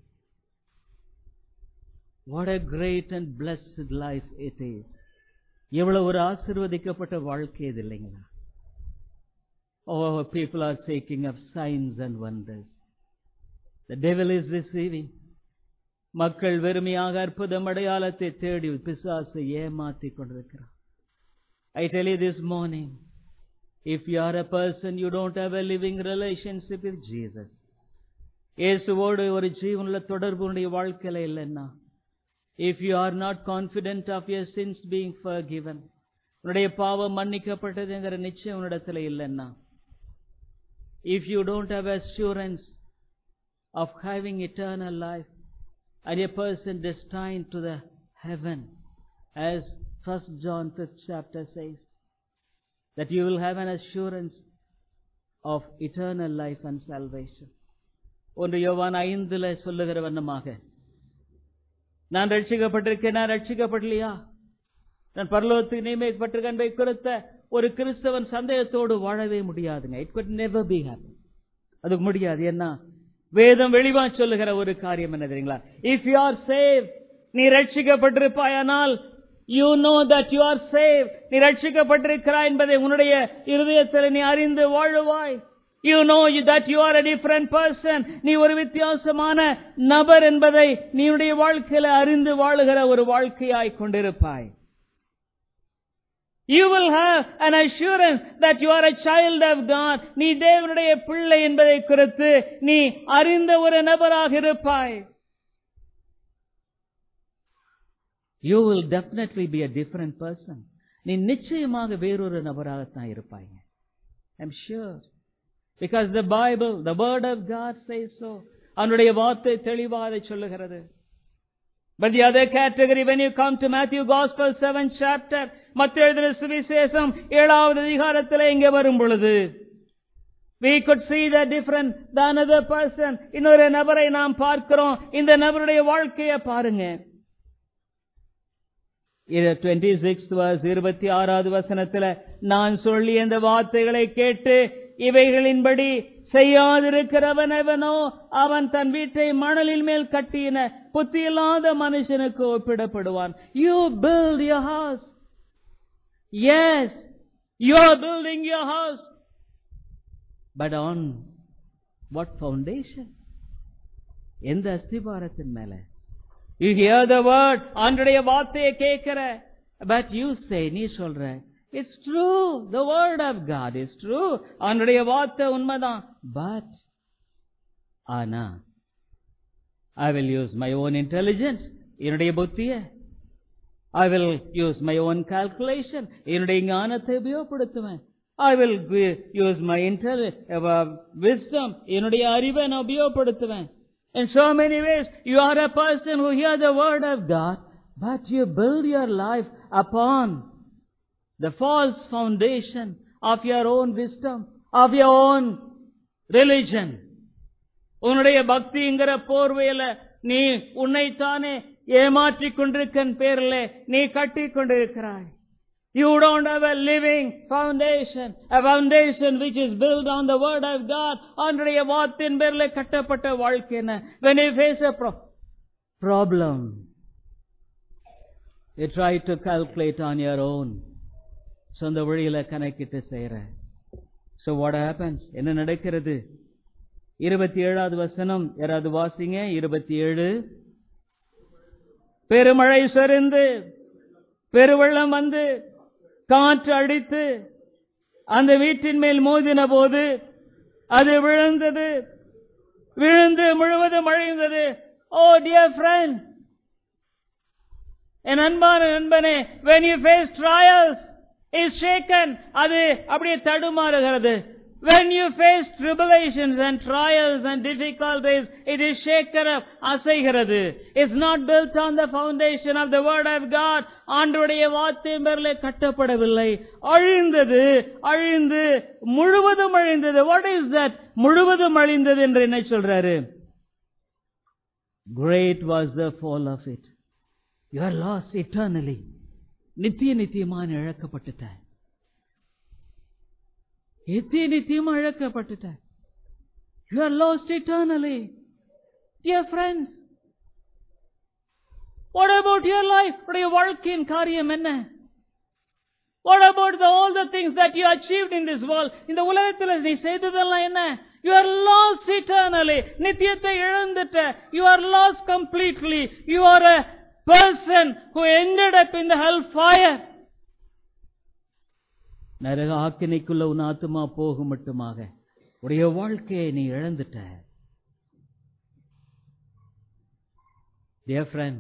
What a great and blessed life it is. எவ்வளவு ஒரு ஆசிர்வதிக்கப்பட்ட வாழ்க்கை இது இல்லைங்களா Oh, people are taking up signs and wonders. The devil is deceiving. மக்கள் வெறுமையாக அற்புதம் அடையாளத்தை தேடி பிசாசை ஏமாற்றிக் கொண்டிருக்கிறார் I tell you this morning if you are a person you don't have a living relationship with Jesus இயேசுவோடு ஒரு ஜீவனுள்ள தொடர்பு உன்னுடைய வாழ்க்கையில இல்லைன்னா if you are not confident of your sins being forgiven உன்னுடைய பாவம் மன்னிக்கப்பட்டதுங்கிற நிச்சயம் உன்னிடத்துல இல்லைன்னா if you don't have assurance of having eternal life and a person destined to the heaven as first john 5th chapter says that you will have an assurance of eternal life and salvation ஒன்று யோவான் ஐந்துல சொல்லுகிற வண்ணமாக நான் ரட்சிக்கப்பட்டிருக்கேன் நான் ரட்சிக்கப்படலையா நான் பரலோகத்துக்கு நியமிக்கப்பட்டிருக்கேன் என்பதை குறித்த ஒரு கிறிஸ்தவன் சந்தேகத்தோடு வாழவே முடியாதுங்க it could never be happen அதுக்கு முடியாது என்ன வேதம் வெளிவா சொல்லுகிற ஒரு காரியம் என்ன தெரியுங்களா இஃப் யூ ஆர் சேவ் நீ ரட்சிக்கப்பட்டிருப்பாயானால் you know that you are save நீ ரட்சிக்கப்பட்டிருக்கிறாய் என்பதை உன்னுடைய இருதயத்தில் நீ அறிந்து வாழுவாய் you know that you are a different person நீ ஒரு வித்தியாசமான நபர் என்பதை நீ உடைய வாழ்க்கையில அறிந்து வாழுகிற ஒரு வாழ்க்கையாய் கொண்டிருப்பாய் You will have an assurance that you are a child of God. நீ தேவனுடைய பிள்ளை என்பதை குறித்து நீ அறிந்த ஒரு நபராக இருப்பாய். You will definitely be a different person. நீ நிச்சயமாக வேறொரு நபராகத்தான் இருப்பாய்ங்க. I'm sure. Because the Bible, the word of God says so. அவனுடைய வார்த்தை தெளிவாக சொல்லுகிறது. But the other category, when you come to Matthew Gospel 7th chapter, மத்திய எழுதின சுவிசேஷம் ஏழாவது அதிகாரத்தில் இங்கே வரும் பொழுது we could see the different the another person இன்னொரு நபரை நாம் பார்க்கிறோம் இந்த நபருடைய வாழ்க்கையை பாருங்க இது 26th verse இருபத்தி ஆறாவது வசனத்துல நான் சொல்லி இந்த வார்த்தைகளை கேட்டு இவைகளின்படி செய்யாதிருக்கிறவன் எவனோ அவன் தன் வீட்டை மணலில் மேல் கட்டின புத்தியில்லாத மனுஷனுக்கு ஒப்பிடப்படுவான் you build your house as you are building your house but on what foundation எந்த அஸ்திபாரத்தின் மேல யூ ஹியர் த வேர்ட் ஆண்டுடைய வார்த்தையை கேட்கிற பட் யூ சே நீ சொல்ற it's true the word of God is true அவனுடைய வார்த்தை உண்மைதான் பட் ஆனா I will use my own intelligence என்னுடைய புத்திய I will use my own calculation என்னுடைய ஞானத்தை உபயோகப்படுத்துவேன் ஐ வில் யூஸ் மை இன்டெலி விஸ்டம் என்னுடைய அறிவை நான் உபயோகப்படுத்துவேன் In so many ways, you are a person who hear the word of God, but you build your life upon the false foundation of your own wisdom, of your own religion. உன்னுடைய பக்திங்கிற போர்வையில நீ உன்னைத்தானே ஏமாற்றிக் கொண்டிருக்கிற பேரில் நீ கட்டிக் கொண்டிருக்கிறாய் You don't have a living foundation, a foundation which is built on the word of God. அன்றைய வார்த்தையின் பேரில் கட்டப்பட்ட வாழ்க்கை என்ன When you face a pro- problem, you try to calculate on your own. சொந்த வழியில கணக்கிட்டு செய்யற So what happens? என்ன நடக்கிறது இருபத்தி ஏழாவது வசனம் யாராவது வாசிங்க இருபத்தி ஏழு பெருமழை சரிந்து பெருவெள்ளம் வந்து காற்று அடித்து அந்த வீட்டின் மேல் மோதின போது அது விழுந்தது விழுந்து முழுவதும் அழிந்தது ஓ டியர் ஃப்ரெண்ட் என் அன்பான நண்பனே when you face trials is shaken அது அப்படியே தடுமாறுகிறது when you face tribulations and trials and difficulties it is shaken up அசைகிறது it's not built on the foundation of the word of God ஆண்டுடைய வார்த்தை மேலே கட்டப்படவில்லை அழிந்தது அழிந்து முழுவதும் அழிந்தது what is that முழுவதும் அழிந்தது என்று என்ன சொல்றாரு great was the fall of it you are lost eternally நித்திய நித்தியமான இழக்கப்பட்டுட்ட நித்திய நித்தியமா இழக்கப்பட்டுட்ட you are lost eternally dear friends what about your life உடைய வாழ்க்கையின் காரியம் என்ன What about the, all the things that you achieved in this world? இந்த உலகத்தில் நீ செய்ததெல்லாம் என்ன You are lost eternally. நித்தியத்தை இழந்துட்ட. You are lost completely. You are a person who ended up in the hellfire. நரக ஆக்கினைக்குள்ள உன் ஆத்துமா போகும் மட்டுமாக உடைய வாழ்க்கையை நீ இழந்துட்ட Dear friend,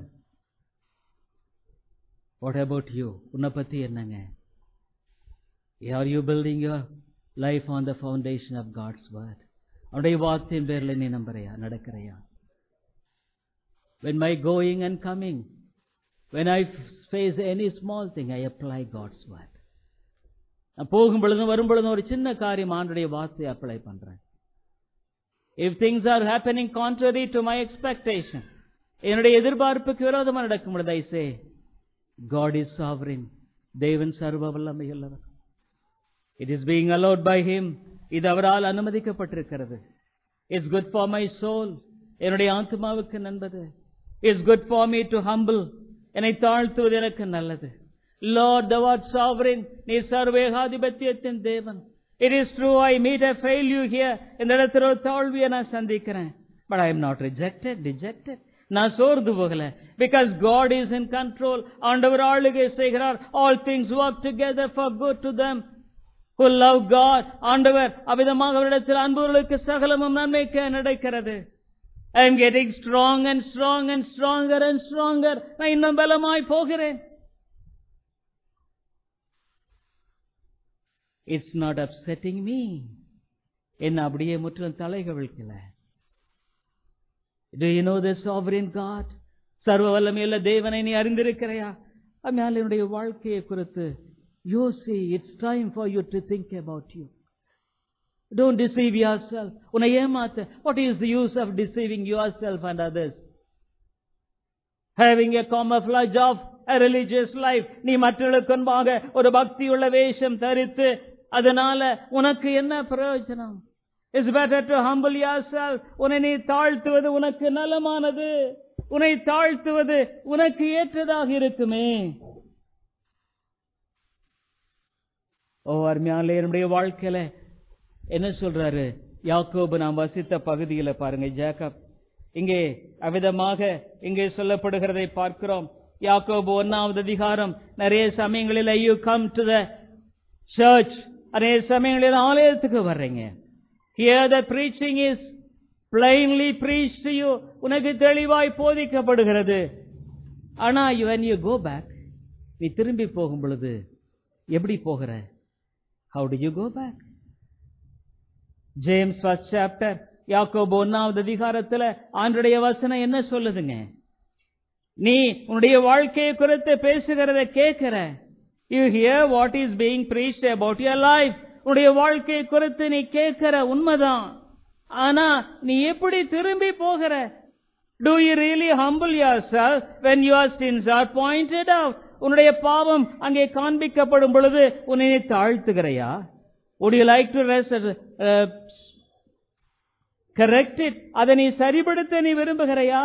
what about you? உன்னை பத்தி என்னங்க Are you building your life on the foundation of God's word? அவனுடைய வார்த்தையின் பேர்ல நீ நம்புறையா நடக்கிறையா When my going and coming, when I face any small thing, I apply God's word. நான் போகும் பொழுதும் வரும் பொழுதும் ஒரு சின்ன காரியம் ஆண்டுடைய வார்த்தையை அப்ளை பண்றேன் If things are happening contrary to my expectation, என்னுடைய எதிர்பார்ப்புக்கு விரோதமா நடக்கும் பொழுது I say, God is sovereign. தேவன் சர்வ வல்லமையுள்ளவர் It is being allowed by Him. இது அவரால் அனுமதிக்கப்பட்டிருக்கிறது it's good for my soul என்னுடைய ஆத்மாவுக்கு நண்பது it's good for me to humble என்னை தாழ்த்துவது எனக்கு நல்லது லார்ட் the word sovereign நீ சர்வேகாதிபத்தியத்தின் தேவன் it is true I meet a failure here இந்த இடத்துல ஒரு தோல்வியை நான் சந்திக்கிறேன் but I am not rejected dejected நான் சோர்ந்து போகல because God is in control ஆண்டவர் ஆளுகை செய்கிறார் all things work together for good to them who love God ஆண்டவர் அவிதமாக அவரிடத்தில் அன்புகளுக்கு சகலமும் நன்மைக்கு நடக்கிறது I am getting strong and strong and stronger and stronger நான் இன்னும் பலமாய் போகிறேன் இட்ஸ் நாட் அப்செட்டிங் மீ என்ன அப்படியே முற்றிலும் தலைகவிழ்க்கல Do you know the sovereign God? சர்வ வல்லமையுள்ள தேவனை நீ அறிந்திருக்கிறையா அதனால என்னுடைய வாழ்க்கையை குறித்து யோசி it's time for you to think about you don't deceive yourself உன்னை ஏமாத்த what is the use of deceiving yourself and others having a camouflage of a religious life நீ மற்றவர்களுக்கு முன்பாக ஒரு பக்தியுள்ள வேஷம் தரித்து அதனால உனக்கு என்ன பிரயோஜனம் it's better to humble yourself உன்னை நீ தாழ்த்துவது உனக்கு நலமானது உன்னை தாழ்த்துவது உனக்கு ஏற்றதாக இருக்குமே ஓ அருமையாலே என்னுடைய வாழ்க்கையில என்ன சொல்றாரு யாக்கோபு நாம் வசித்த பகுதியில பாருங்க ஜேக்கப் இங்கே அவிதமாக இங்கே சொல்லப்படுகிறதை பார்க்கிறோம் யாக்கோபு ஒன்னாவது அதிகாரம் நிறைய சமயங்களில் you come to the church நிறைய சமயங்களில் ஆலயத்துக்கு வர்றீங்க hear the preaching is plainly preached to you உனக்கு தெளிவாய் போதிக்கப்படுகிறது ஆனா when you go back நீ திரும்பி போகும் பொழுது எப்படி போகிற how do you go back James first chapter யாக்கோபு ஒன்னாவது அதிகாரத்துல ஆண்டுடைய வசனம் என்ன சொல்லுதுங்க நீ உன்னுடைய வாழ்க்கையை குறித்து பேசுகிறத கேட்கிற you hear what is being preached about your life உன்னுடைய வாழ்க்கையை குறித்து நீ கேட்கிற உண்மைதான் ஆனா நீ எப்படி திரும்பி போகிற Do you really humble yourself when your sins are pointed out? உன்னுடைய பாவம் அங்கே காண்பிக்கப்படும் பொழுது உன்னை நீ தாழ்த்துகிறையா would you like to rest uh, correct it அதை நீ சரிபடுத்த நீ விரும்புகிறையா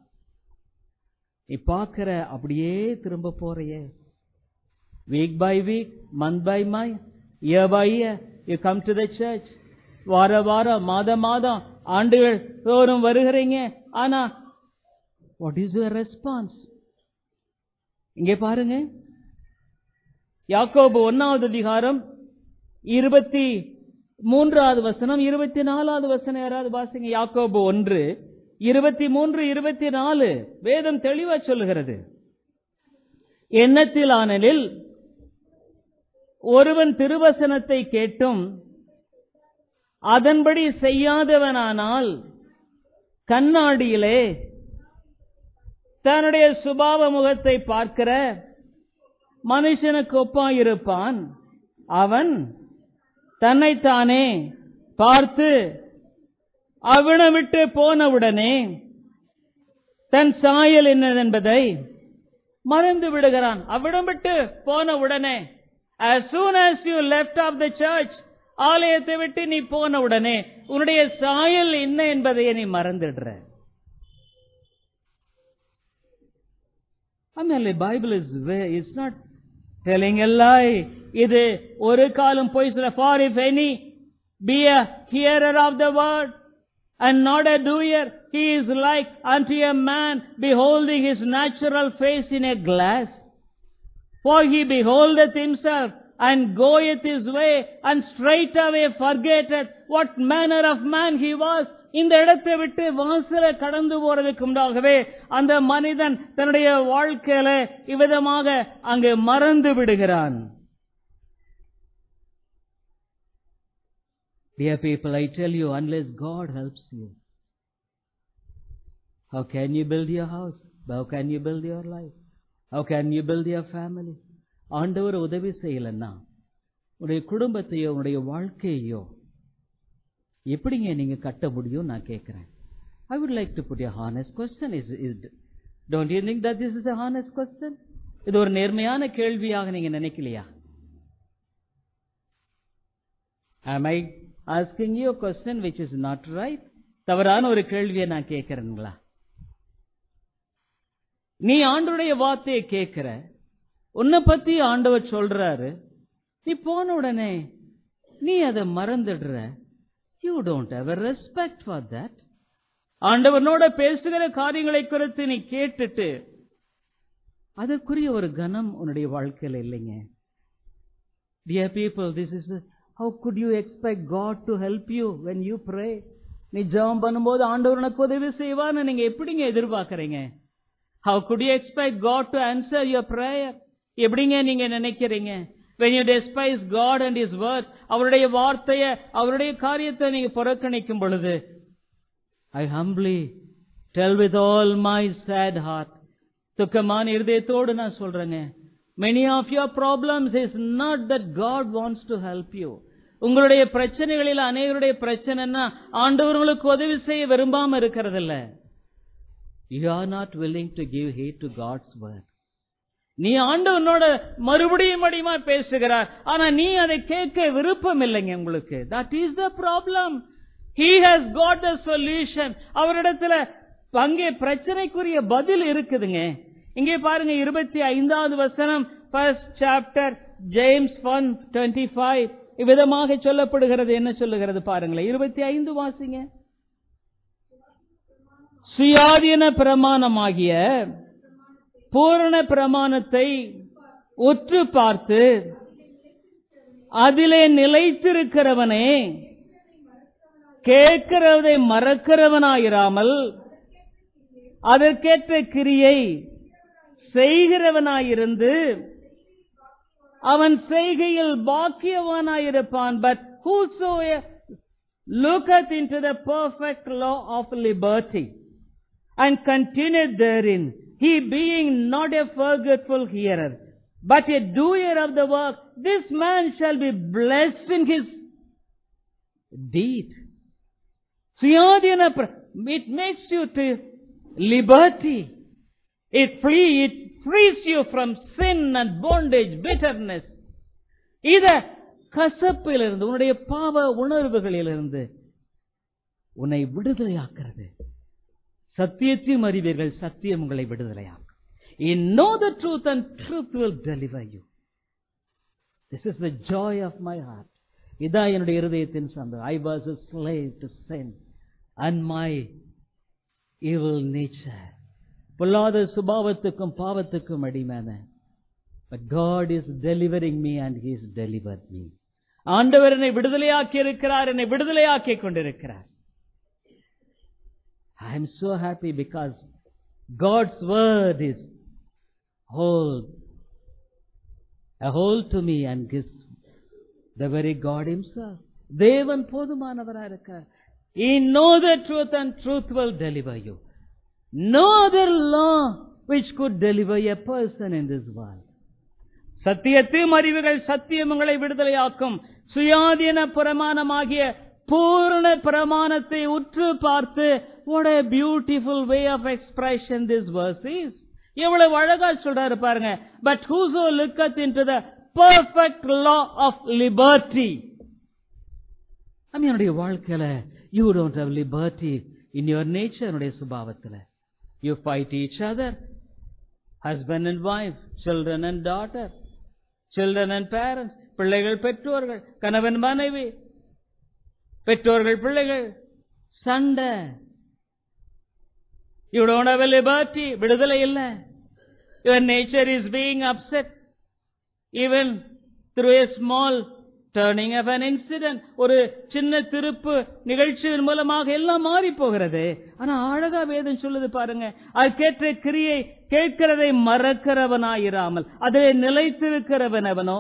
நீ பார்க்கிற அப்படியே திரும்ப போறையே week by week month by month year by year you come to the church வார வாரம் மாத மாதம் ஆண்டுகள் தோறும் வருகிறீங்க ஆனா வாட் இஸ் யுவர் ரெஸ்பான்ஸ் இங்கே பாருங்க யாக்கோபு ஒன்னாவது அதிகாரம் இருபத்தி மூன்றாவது வசனம் இருபத்தி நாலாவது வசனம் யாராவது வாசிங்க யாக்கோபு ஒன்று இருபத்தி மூன்று இருபத்தி நாலு வேதம் தெளிவா சொல்லுகிறது எண்ணத்தில் ஆனலில் ஒருவன் திருவசனத்தை கேட்டும் அதன்படி செய்யாதவனானால் கண்ணாடியிலே தன்னுடைய சுபாவ முகத்தை பார்க்கிற மனுஷனுக்கு ஒப்பாயிருப்பான் அவன் தன்னைத்தானே பார்த்து அவனை விட்டு போனவுடனே தன் சாயல் என்னதென்பதை மறந்து விடுகிறான் அவிடம் விட்டு போன உடனே as soon as you left of the church ஆலயத்தை விட்டு நீ போன உடனே உன்னுடைய சாயல் என்ன என்பதை நீ மறந்துடுற ஆಮೇಲೆ Bible is it's not telling a lie இது ஒரு காலம் போய் சொல்ல for if any be a hearer of the word and not a doer he is like unto a man beholding his natural face in a glass for he beholdeth himself and goeth his way and straightway forgetteth what manner of man he was இந்த இடத்தை விட்டு வாசல கடந்து போறதுக்கு முன்னாகவே அந்த மனிதன் தன்னுடைய வாழ்க்கையில இவ்விதமாக அங்கு மறந்து விடுகிறான் Dear people, I tell you, unless God helps you, how can you build your house? How can you build your life? How can you build your family? ஆண்டவர் உதவி செய்யலன்னா உடைய குடும்பத்தையோ உடைய வாழ்க்கையோ எப்படிங்க நீங்க கட்ட முடியும் நான் கேட்கிறேன் I would like to put a honest question is is don't you think that this is a honest question இது ஒரு நேர்மையான கேள்வியாக நீங்க நினைக்கலையா am I asking you a question which is not right தவறான ஒரு கேள்வியை நான் கேட்கிறேங்களா நீ ஆண்டுடைய வார்த்தையை கேட்கிற உன்னை பத்தி ஆண்டவர் சொல்றாரு நீ போன உடனே நீ அதை மறந்துடுற you don't have respect for that ஆண்டவனோட பேசுகிற காரியங்களை குறித்து நீ கேட்டுட்டு அதற்குரிய ஒரு கனம் உன்னுடைய வாழ்க்கையில இல்லைங்க Dear people, this is a, how could you expect God to help you when you pray? நீ ஜெபம் பண்ணும்போது ஆண்டவர் உனக்கு உதவி செய்வான்னு நீங்க எப்படிங்க எதிர்பார்க்கறீங்க How could you expect God to answer your prayer? எப்படிங்க நீங்க நினைக்கிறீங்க When you despise God and His word, அவருடைய வார்த்தைய அவருடைய காரியத்தை நீங்க புறக்கணிக்கும் பொழுது I humbly tell with all my sad heart துக்கமான இருதயத்தோடு நான் சொல்றேங்க many of your problems is not that God wants to help you உங்களுடைய பிரச்சனைகளில் அநேகருடைய பிரச்சனைன்னா ஆண்டவர்களுக்கு உதவி செய்ய விரும்பாம இருக்கிறதில்ல you are not willing to give heed to God's word நீ ஆண்டவனோட மறுபடியும் மடியுமா பேசுகிறார் ஆனா நீ அதை கேட்க விருப்பம் இல்லைங்க உங்களுக்கு that is the problem he has got the solution அவரிடத்துல அங்கே பிரச்சனைக்குரிய பதில் இருக்குதுங்க இங்கே பாருங்க இருபத்தி ஐந்தாவது வசனம் first chapter James one twenty five இவ்விதமாக சொல்லப்படுகிறது என்ன சொல்லுகிறது பாருங்களேன் இருபத்தி ஐந்து வாசிங்க சுயாதீன பிரமாணமாகிய பூரண பிரமாணத்தை உற்று பார்த்து அதிலே நிலைத்திருக்கிறவனே கேட்கிறதை மறக்கிறவனாயிராமல் அதற்கேற்ற கிரியை செய்கிறவனாயிருந்து அவன் செய்கையில் பாக்கியவானாயிருப்பான் but whoso looketh into the perfect law of liberty and continueth therein, he being not a forgetful hearer, but a doer of the work, this man shall be blessed in his deed. சுயாதீன பிர- it makes you to liberty. It free, it frees you from sin and bondage, bitterness. இத கசப்பிலிருந்து உன்னுடைய பாவ உணர்வுகளிலிருந்து உன்னை விடுதலையாக்கிறது சத்தியத்தையும் அறிவீர்கள் சத்தியம் உங்களை விடுதலையாக்கும் In know the truth and truth will deliver you. This is the joy of my heart. இதான் என்னுடைய இருதயத்தின் சந்தோஷம் I was a slave to sin and my evil nature. பொல்லாத சுபாவத்துக்கும் பாவத்துக்கும் அடிமையான But God is delivering me and He has delivered me. ஆண்டவர் என்னை விடுதலையாக்கி இருக்கிறார் என்னை விடுதலையாக்கி கொண்டிருக்கிறார் I am so happy because God's word is whole, a whole to me and gives the very God Himself. தேவன் போதுமானவராக இருக்கிறார் He know the truth and truth will deliver you. No other law which could deliver a person in this world. சத்தியத்தையும் அறிவுகள் சத்தியம் உங்களை விடுதலையாக்கும் சுயாதீன பிரமாணமாகிய பூர்ண பிரமாணத்தை உற்று பார்த்து what a beautiful way of expression this verse is எவ்வளவு அழகா சொல்றாரு பாருங்க but whoso looketh into the perfect law of liberty என்னுடைய வாழ்க்கையில you don't have liberty in your nature என்னுடைய சுபாவத்துல you fight each other husband and wife children and daughter children and parents பிள்ளைகள் பெற்றோர்கள் கணவன் மனைவி பெற்றோர்கள் பிள்ளைகள் சண்டை யூ டோன்ட் ஹவ் லிபர்ட்டி விடுதலை இல்ல your nature is being upset even through a small turning of an incident ஒரு சின்ன திருப்பு நிகழ்ச்சியின் மூலமாக எல்லாம் மாறி போகிறது ஆனா அழகா வேதம் சொல்லுது பாருங்க அதுக்கேற்ற கிரியை கேட்கிறதை மறக்கிறவனாயிராமல் அதிலே நிலைத்திருக்கிறவனவனோ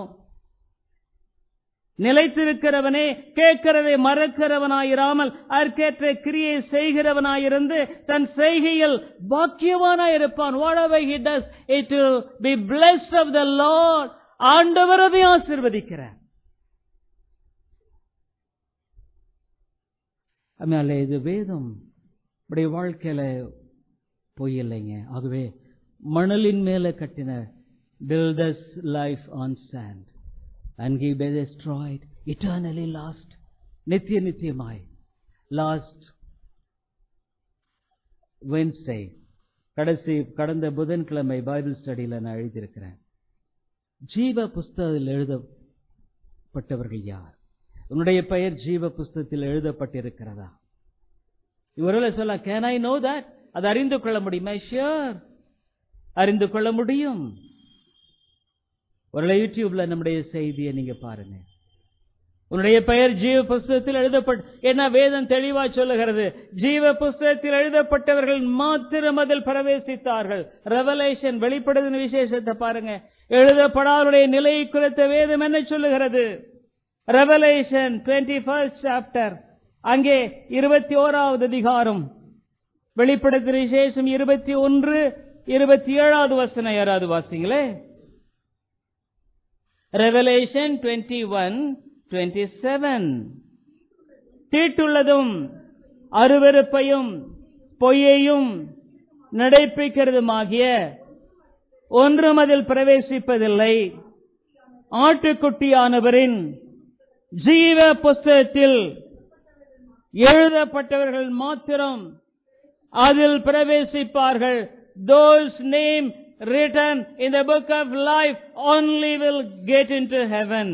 நிலைத்திருக்கிறவனே கேட்கிறதை மறக்கிறவனாயிராமல் அதற்கேற்ற கிரியை செய்கிறவனாயிருந்து தன் செய்கையில் பாக்கியவானாயிருப்பான் whatever he does it will be blessed of the lord ஆண்டவர் அதை ஆசிர்வதிக்கிறார் அதனால இது வேதம் இப்படி வாழ்க்கையில பொய் இல்லைங்க ஆகவே மணலின் மேல கட்டின builders life on sand and he be destroyed, eternally lost, நித்திய நித்தியமாய் லாஸ்ட் வென்ஸ்டே கடைசி கடந்த புதன்கிழமை பைபிள் ஸ்டடியில் நான் எழுதியிருக்கிறேன் ஜீவ புஸ்தகத்தில் எழுதப்பட்டவர்கள் யார் உன்னுடைய பெயர் ஜீவ புஸ்தகத்தில் எழுதப்பட்டிருக்கிறதா இவரோட சொல்ல கேன் ஐ நோ தட் அது அறிந்து கொள்ள முடியுமா ஷியோர் அறிந்து கொள்ள முடியும் ஒரு யூடியூப்ல நம்முடைய செய்தியை நீங்க பாருங்க உன்னுடைய பெயர் ஜீவ புஸ்தகத்தில் எழுதப்பட்ட என்ன வேதம் தெளிவா சொல்லுகிறது ஜீவ புஸ்தகத்தில் எழுதப்பட்டவர்கள் மாத்திரம் அதில் பிரவேசித்தார்கள் ரெவலேஷன் வெளிப்படுத்தின விசேஷத்தை பாருங்க எழுதப்படாதவருடைய நிலையை குறித்த வேதம் என்ன சொல்லுகிறது ரெவலேஷன் டுவெண்ட்டி ஃபர்ஸ்ட் சாப்டர் அங்கே இருபத்தி ஓராவது அதிகாரம் வெளிப்படுத்தின விசேஷம் இருபத்தி ஒன்று இருபத்தி ஏழாவது வசனம் யாராவது வாசிங்களே Revelation twenty one twenty seven தீட்டுள்ளதும் அருவருப்பையும் பொய்யையும் நடைப்பிக்கிறதுமாகிய ஒன்றும் அதில் பிரவேசிப்பதில்லை ஆட்டுக்குட்டியானவரின் ஜீவ புஸ்தகத்தில் எழுதப்பட்டவர்கள் மாத்திரம் அதில் பிரவேசிப்பார்கள் those name written in the book of life only will get into heaven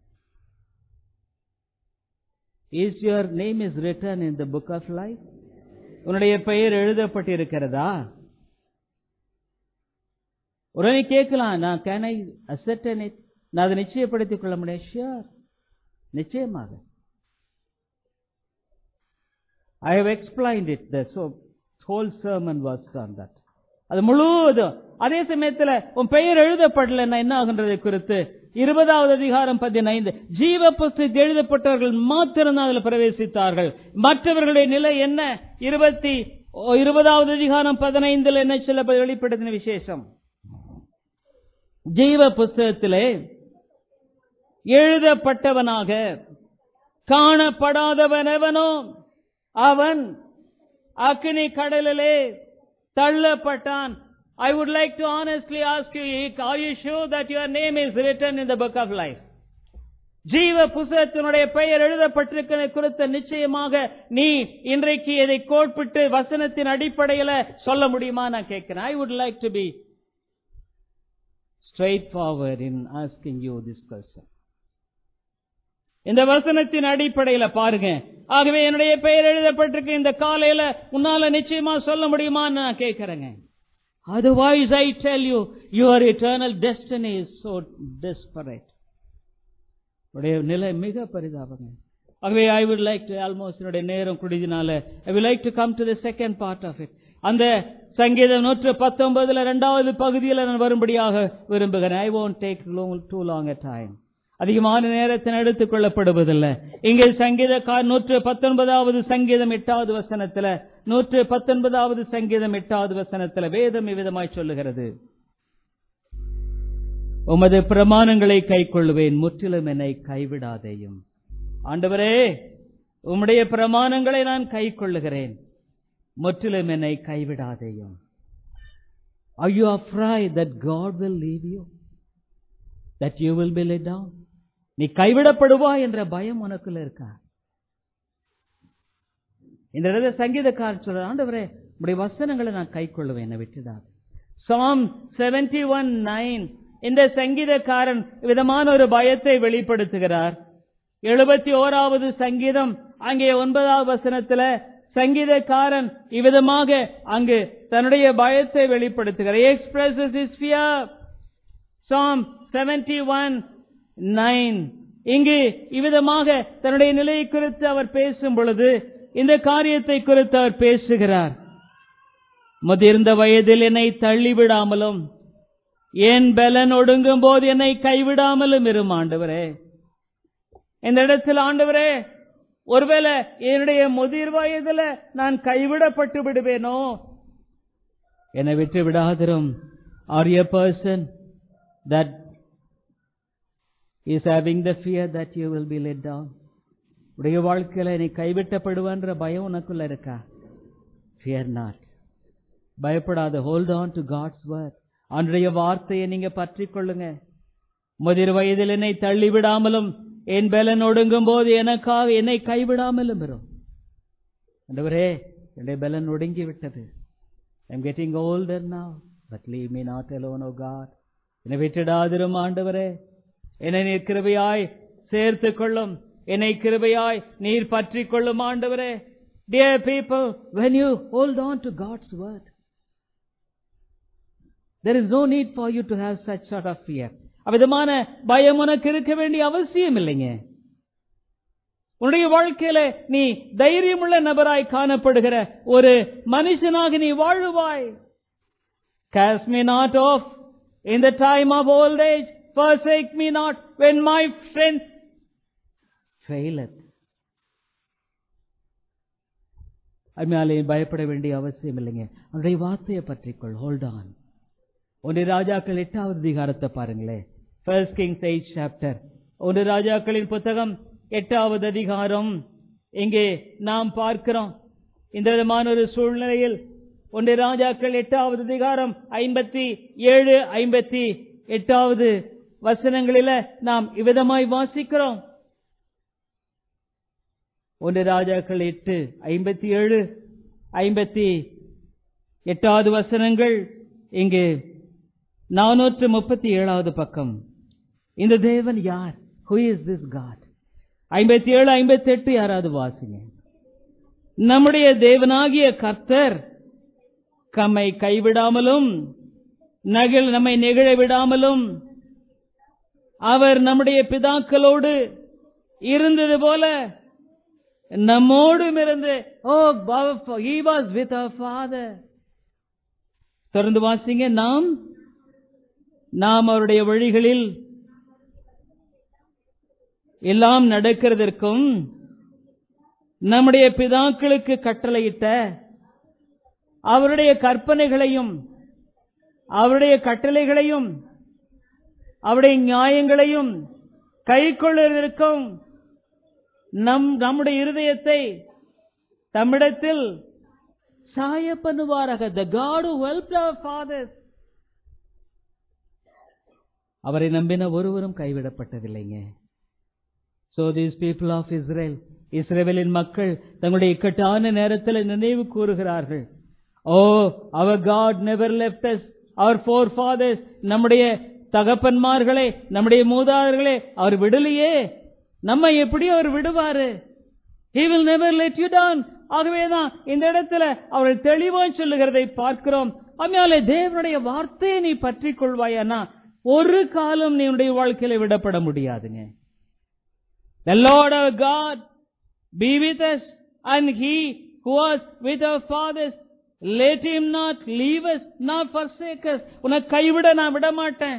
is your name is written in the book of life உன்னுடைய பெயர் எழுதப்பட்டிருக்கிறதா உடனே கேட்கலாம் நான் கேன் ஐ அசெட்டன் இட் நான் அதை நிச்சயப்படுத்திக் கொள்ள முடியும் ஷியோர் நிச்சயமாக I have explained it the so whole sermon was on that அது முழுவதும் அதே சமயத்தில் உன் பெயர் எழுதப்படலைன்னா என்ன ஆகுன்றது குறித்து இருபதாவது அதிகாரம் பதினைந்து ஜீவ புஸ்தகத்தில் எழுதப்பட்டவர்கள் மாத்திரம் அதில் பிரவேசித்தார்கள் மற்றவர்களுடைய நிலை என்ன இருபத்தி இருபதாவது அதிகாரம் பதினைந்தில் என்ன சொல்ல வெளிப்படுத்தின விசேஷம் ஜீவ புஸ்தகத்திலே எழுதப்பட்டவனாக காணப்படாதவன் எவனோ அவன் அக்னி கடலிலே தள்ளப்பட்டான் I would like to honestly ask you, are you sure that your name is written in the book of life? ஜீவ புஸ்தகத்தினுடைய பெயர் எழுதப்பட்டிருக்கிற குறித்த நிச்சயமாக நீ இன்றைக்கு இதை கோட்பிட்டு வசனத்தின் அடிப்படையில் சொல்ல முடியுமா நான் கேட்கிறேன் I would like to be straightforward in asking you this question இந்த வசனத்தின் அடிப்படையில பாருங்க ஆகவே என்னுடைய பெயர் எழுதப்பட்டிருக்கு இந்த காலையில உன்னால நிச்சயமா சொல்ல முடியுமான்னு நான் கேட்கிறேங்க otherwise I tell you your eternal destiny is so desperate உடைய நிலை மிக பரிதாபங்க ஆகவே I would like to almost என்னுடைய நேரம் குடிதினால I will like to come to the second part of it அந்த சங்கீதம் நூற்று பத்தொன்பதுல இரண்டாவது பகுதியில் நான் வரும்படியாக விரும்புகிறேன் I won't take too long a time அதிகமான நேரத்தின் எடுத்துக் கொள்ளப்படுவதில்லை இங்கே சங்கீத நூற்று பத்தொன்பதாவது சங்கீதம் எட்டாவது வசனத்துல நூற்று பத்தொன்பதாவது சங்கீதம் எட்டாவது வசனத்துல வேதம் இவ்விதமாய் சொல்லுகிறது உமது பிரமாணங்களை கை கொள்ளுவேன் முற்றிலும் என்னை கைவிடாதேயும் ஆண்டவரே உம்முடைய பிரமாணங்களை நான் கை கொள்ளுகிறேன் முற்றிலும் என்னை கைவிடாதேயும் Are you afraid that God will leave you? That you will be let down? நீ கைவிடப்படுவா என்ற பயம் உனக்குள்ள இருக்கா இந்த இடத்துல சங்கீதக்காரர் சொல்ற ஆண்டவரே உடைய வசனங்களை நான் கை கொள்ளுவேன் என்னை விட்டுடாது சாம் செவன்டி ஒன் நைன் இந்த சங்கீதக்காரன் விதமான ஒரு பயத்தை வெளிப்படுத்துகிறார் எழுபத்தி ஓராவது சங்கீதம் அங்கே ஒன்பதாவது வசனத்துல சங்கீதக்காரன் இவ்விதமாக அங்கு தன்னுடைய பயத்தை வெளிப்படுத்துகிறார் express is fear Psalm seventy one nine இங்கு இவ்விதமாக தன்னுடைய நிலையை குறித்து அவர் பேசும் பொழுது இந்த காரியத்தை குறித்து அவர் பேசுகிறார் முதிர்ந்த வயதில் என்னை தள்ளிவிடாமலும் என் பலன் ஒடுங்கும் போது என்னை கைவிடாமலும் இரும் ஆண்டவரே இந்த இடத்தில் ஆண்டவரே ஒருவேளை என்னுடைய முதிர் வயதில் நான் கைவிடப்பட்டு விடுவேனோ என்னை விட்டு விடாதிரும் are a person that is having the fear that you will be let down உடைய வாழ்க்கையில நீ கைவிட்டப்படுவன்ற பயம் உனக்குள்ள இருக்கா ஃபியர் நாட் பயப்படாத hold on to God's word அன்றைய வார்த்தையை நீங்க பற்றி கொள்ளுங்க முதிர் வயதில் என்னை தள்ளிவிடாமலும் என் பலன் ஒடுங்கும் போது எனக்காக என்னை கைவிடாமலும் வரும் ஆண்டவரே என்னுடைய பலன் ஒடுங்கி விட்டது I'm getting older now but leave me not alone oh God என்னை விட்டுடாதிரும் ஆண்டவரே என்னை நீர் கிருபையாய் சேர்த்துக் கொள்ளும் என்னை கிருபையாய் நீர் பற்றி கொள்ளும் ஆண்டவரே Dear people, when you hold on to God's word, there is no need for you to have such sort of fear. அவ்விதமான பயம் உனக்கு இருக்க வேண்டிய அவசியம் இல்லைங்க உன்னுடைய வாழ்க்கையில நீ தைரியமுள்ள நபராய் காணப்படுகிற ஒரு மனுஷனாக நீ வாழுவாய் Cast me not off in the time of old age, forsake me not when my strength faileth. அருமையாலே பயப்பட வேண்டிய அவசியம் இல்லைங்க அவருடைய வார்த்தையை பற்றிக்கொள் ஹோல்ட் ஆன் ஒன்று ராஜாக்கள் எட்டாவது அதிகாரத்தை பாருங்களேன் ஃபர்ஸ்ட் கிங்ஸ் எயிட் சாப்டர் ஒன்று ராஜாக்களின் புத்தகம் எட்டாவது அதிகாரம் இங்கே நாம் பார்க்கிறோம் இந்த விதமான ஒரு சூழ்நிலையில் ஒன்று ராஜாக்கள் எட்டாவது அதிகாரம் ஐம்பத்தி ஏழு ஐம்பத்தி எட்டாவது வசனங்களில நாம் இவ்விதமாய் வாசிக்கிறோம் ஒன்று ராஜாக்கள் எட்டு ஐம்பத்தி ஏழு ஐம்பத்தி எட்டாவது வசனங்கள் இங்கு நானூற்று முப்பத்தி ஏழாவது பக்கம் இந்த தேவன் யார் ஹூ இஸ் திஸ் காட் ஐம்பத்தி ஏழு ஐம்பத்தி எட்டு யாராவது வாசிங்க நம்முடைய தேவனாகிய கர்த்தர் கம்மை கைவிடாமலும் நகிழ் நம்மை நெகிழ விடாமலும் அவர் நம்முடைய பிதாக்களோடு இருந்தது போல நம்மோடும் இருந்து ஓ he was with our father தொடர்ந்து வாசிங்க நாம் நாம் அவருடைய வழிகளில் எல்லாம் நடக்கிறதற்கும் நம்முடைய பிதாக்களுக்கு கட்டளையிட்ட அவருடைய கற்பனைகளையும் அவருடைய கட்டளைகளையும் அவருடைய நியாயங்களையும் கை கொள்வதற்கும் நம் நம்முடைய இருதயத்தை தம்மிடத்தில் சாய பண்ணுவாராக the God who helped our fathers அவரை நம்பின ஒருவரும் கைவிடப்பட்டதில்லைங்க so these people of Israel இஸ்ரேலின் மக்கள் தங்களுடைய இக்கட்டான நேரத்தில் நினைவு கூறுகிறார்கள் oh our God never left us our forefathers நம்முடைய தகப்பன்மார்களே நம்முடைய மூதாதர்களே அவர் விடலையே நம்ம எப்படி அவர் விடுவாரு he will never let you down ஆகவேதான் இந்த இடத்துல அவர்கள் தெளிவாய் சொல்லுகிறதை பார்க்கிறோம் அம்மையாலே தேவனுடைய வார்த்தையை நீ பற்றிக் கொள்வாயானா ஒரு காலம் நீ உன்னுடைய வாழ்க்கையில விடப்பட முடியாதுங்க The Lord our God be with us and he who was with our fathers let him not leave us nor forsake us உன்னை கைவிட நான் விட மாட்டேன்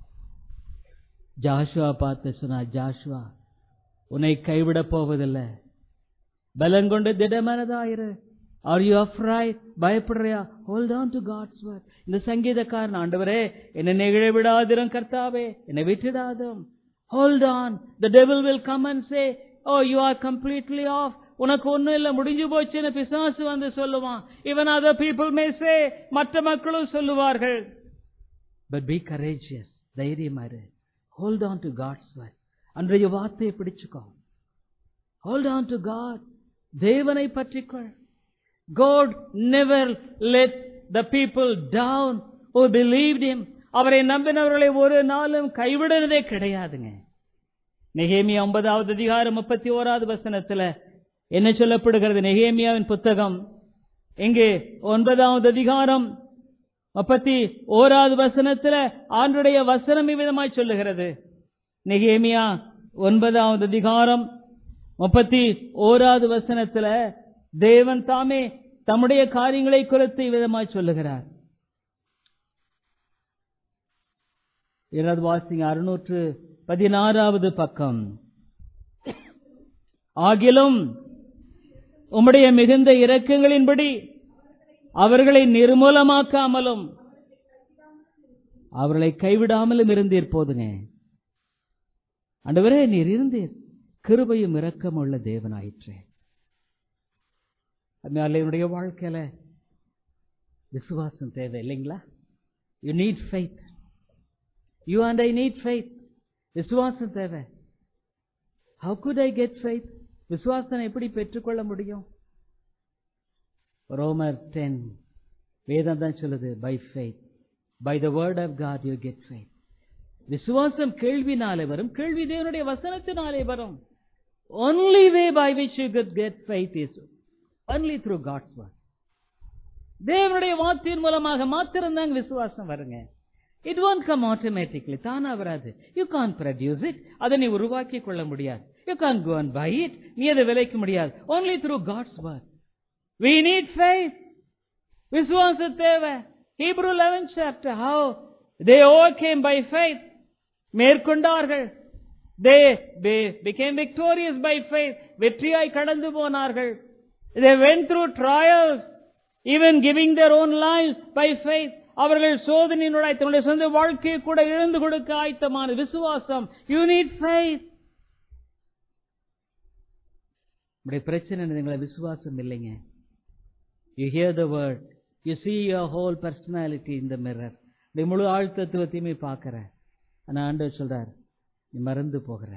ஜாஷுவா பார்த்து சொன்னா ஜாஷுவா உன்னை கைவிட போவதில்லை பலன் கொண்டு திடமனதாயிரு ஆர் யூ அஃப்ரைட் பயப்படுறியா hold on to God's word இந்த சங்கீதக்காரன் ஆண்டவரே என்னை நெகிழ விடாதிரும் கர்த்தாவே என்னை விட்டுடாதும் hold on the devil will come and say oh you are completely off உனக்கு ஒண்ணும் இல்ல முடிஞ்சு போச்சுன்னு பிசாசு வந்து சொல்லுவான் இவன் அதர் பீப்புள் மே சே மற்ற மக்களும் சொல்லுவார்கள் பட் பி கரேஜியஸ் தைரியமாரு hold on to God's word அன்றைய வார்த்தையை பிடிச்சுக்கோ ஹோல்ட் ஆன் டு காட் தேவனை பற்றிக்கொள் God never let the people down who believed him. அவரை நம்பினவர்களை ஒரு நாளும் கைவிடுறதே கிடையாதுங்க நெகேமியா ஒன்பதாவது அதிகாரம் முப்பத்தி ஓராவது வசனத்துல என்ன சொல்லப்படுகிறது நெகேமியாவின் புத்தகம் இங்கே ஒன்பதாவது அதிகாரம் முப்பத்தி ஓராவது வசனத்துல ஆண்டுடைய வசனம் இவ்விதமாய் சொல்லுகிறது நெகேமியா ஒன்பதாவது அதிகாரம் முப்பத்தி ஓராவது வசனத்துல தேவன் தாமே தம்முடைய காரியங்களை குறித்து விதமாய் சொல்லுகிறார் இரண்டு வாசிங்க அறுநூற்று பதினாறாவது பக்கம் ஆகிலும் உம்முடைய மிகுந்த இரக்கங்களின்படி அவர்களை நிர்மூலமாக்காமலும் அவர்களை கைவிடாமலும் இருந்தீர் போதுங்க அண்டவரே நீர் இருந்தீர் கிருபையும் இரக்கம் உள்ள தேவனாயிற்றே அதனால என்னுடைய வாழ்க்கையில விசுவாசம் தேவை இல்லைங்களா you need faith you and I need faith விசுவாசம் தேவை how could I get faith விசுவாசம் எப்படி பெற்றுக்கொள்ள முடியும் ரோமர் டென் வேதம் தான் சொல்லுது by faith by the word of God you get faith விசுவாசம் கேள்வினாலே வரும் கேள்வி தேவனுடைய வசனத்தினாலே வரும் only way by which you could get faith is only through God's word. தேவனுடைய வார்த்தையின் மூலமாக மாத்திரம்தாங்க விசுவாசம் வருங்க இட் won't கம் ஆட்டோமேட்டிக்லி தானா வராது யூ கான் ப்ரொடியூஸ் இட் அதை நீ உருவாக்கி கொள்ள முடியாது you can go and buy it நீ அதை விலைக்க முடியாது only through God's word. We need faith. விசுவாச தேவை Hebrew 11 chapter how they overcame by faith மேற்கொண்டார்கள் they they became victorious by faith வெற்றியாய் கடந்து போனார்கள் they went through trials even giving their own lives by faith அவர்கள் சோதனையினுடைய தன்னுடைய சொந்த வாழ்க்கையை கூட இழந்து கொடுக்க ஆயத்தமான விசுவாசம் யூ நீட் ஃபெய்த் உடைய பிரச்சனை என்னதுங்களா விசுவாசம் இல்லைங்க you hear the word you see your whole personality in the mirror இந்த முழு ஆழ்த்தத்துவத்தையுமே பார்க்கிற ஆனா ஆண்டவர் சொல்றார் நீ மறந்து போகிற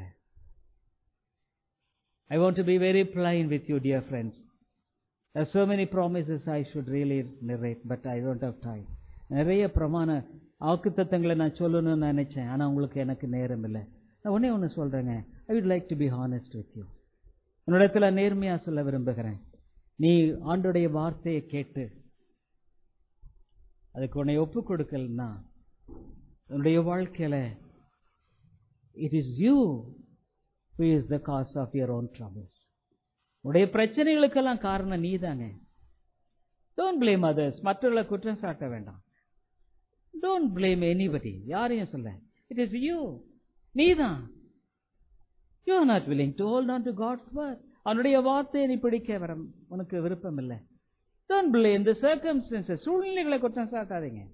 I want to be very plain with you, dear friends. There are so many promises I should really narrate, but I don't have time. நிறைய பிரமாண ஆக்குத்தத்தங்களை நான் சொல்லணும்னு நினைச்சேன் ஆனா உங்களுக்கு எனக்கு நேரம் இல்லை நான் ஒன்னே ஒன்று சொல்றேங்க I would like to be honest with you உன்னிடத்துல நேர்மையா சொல்ல விரும்புகிறேன் நீ ஆண்டுடைய வார்த்தையை கேட்டு அதுக்கு உன்னை ஒப்பு கொடுக்கலன்னா உன்னுடைய வாழ்க்கையில it is you who is the cause of your own troubles உடைய பிரச்சனைகளுக்கெல்லாம் காரணம் நீதாங்க டோன்ட் blame others மற்றவர்களை குற்றம் சாட்ட வேண்டாம் டோன்ட் blame anybody யாரையும் சொல்ல இட் இஸ் யூ நீதான் you are not willing to hold on to God's word அவனுடைய வார்த்தையை நீ பிடிக்க வர உனக்கு விருப்பம் இல்லை டோன்ட் blame the circumstances சூழ்நிலைகளை குற்றம் சாட்டாதீங்க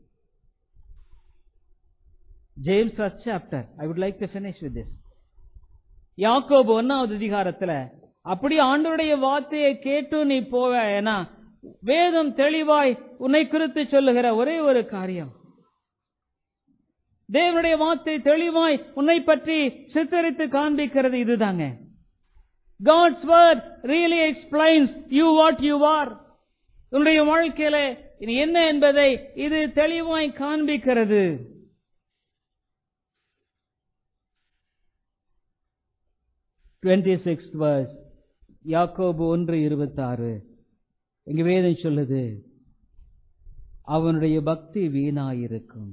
James first chapter I would like to finish with this யாக்கோபு ஒன்னாவது அதிகாரத்துல அப்படி ஆண்டவருடைய வார்த்தையை கேட்டு நீ போவ ஏன்னா வேதம் தெளிவாய் உன்னை குறித்து சொல்லுகிற ஒரே ஒரு காரியம் தேவனுடைய வார்த்தை தெளிவாய் உன்னை பற்றி சித்தரித்து காண்பிக்கிறது இதுதாங்க God's word really explains you what you are. உன்னுடைய வாழ்க்கையில இது என்ன என்பதை இது தெளிவாய் காண்பிக்கிறது டுவெண்ட்டி சிக்ஸ் வர்ஸ் யாக்கோபு ஒன்று இருபத்தாறு இங்க வேதம் சொல்லுது அவனுடைய பக்தி வீணாயிருக்கும்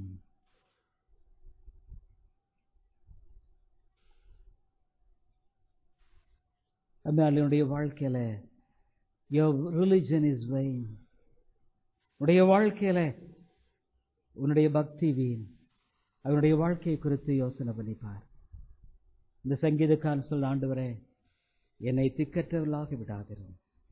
அதனுடைய வாழ்க்கையில யோர் ரிலிஜன் இஸ் வைன் உடைய வாழ்க்கையில உன்னுடைய பக்தி வீண் அவனுடைய வாழ்க்கையை குறித்து யோசனை பண்ணிப்பார் இந்த சங்கீதக்காரன் சொல்ல ஆண்டவரே என்னை திக்கற்றவளாக விடாதிரும்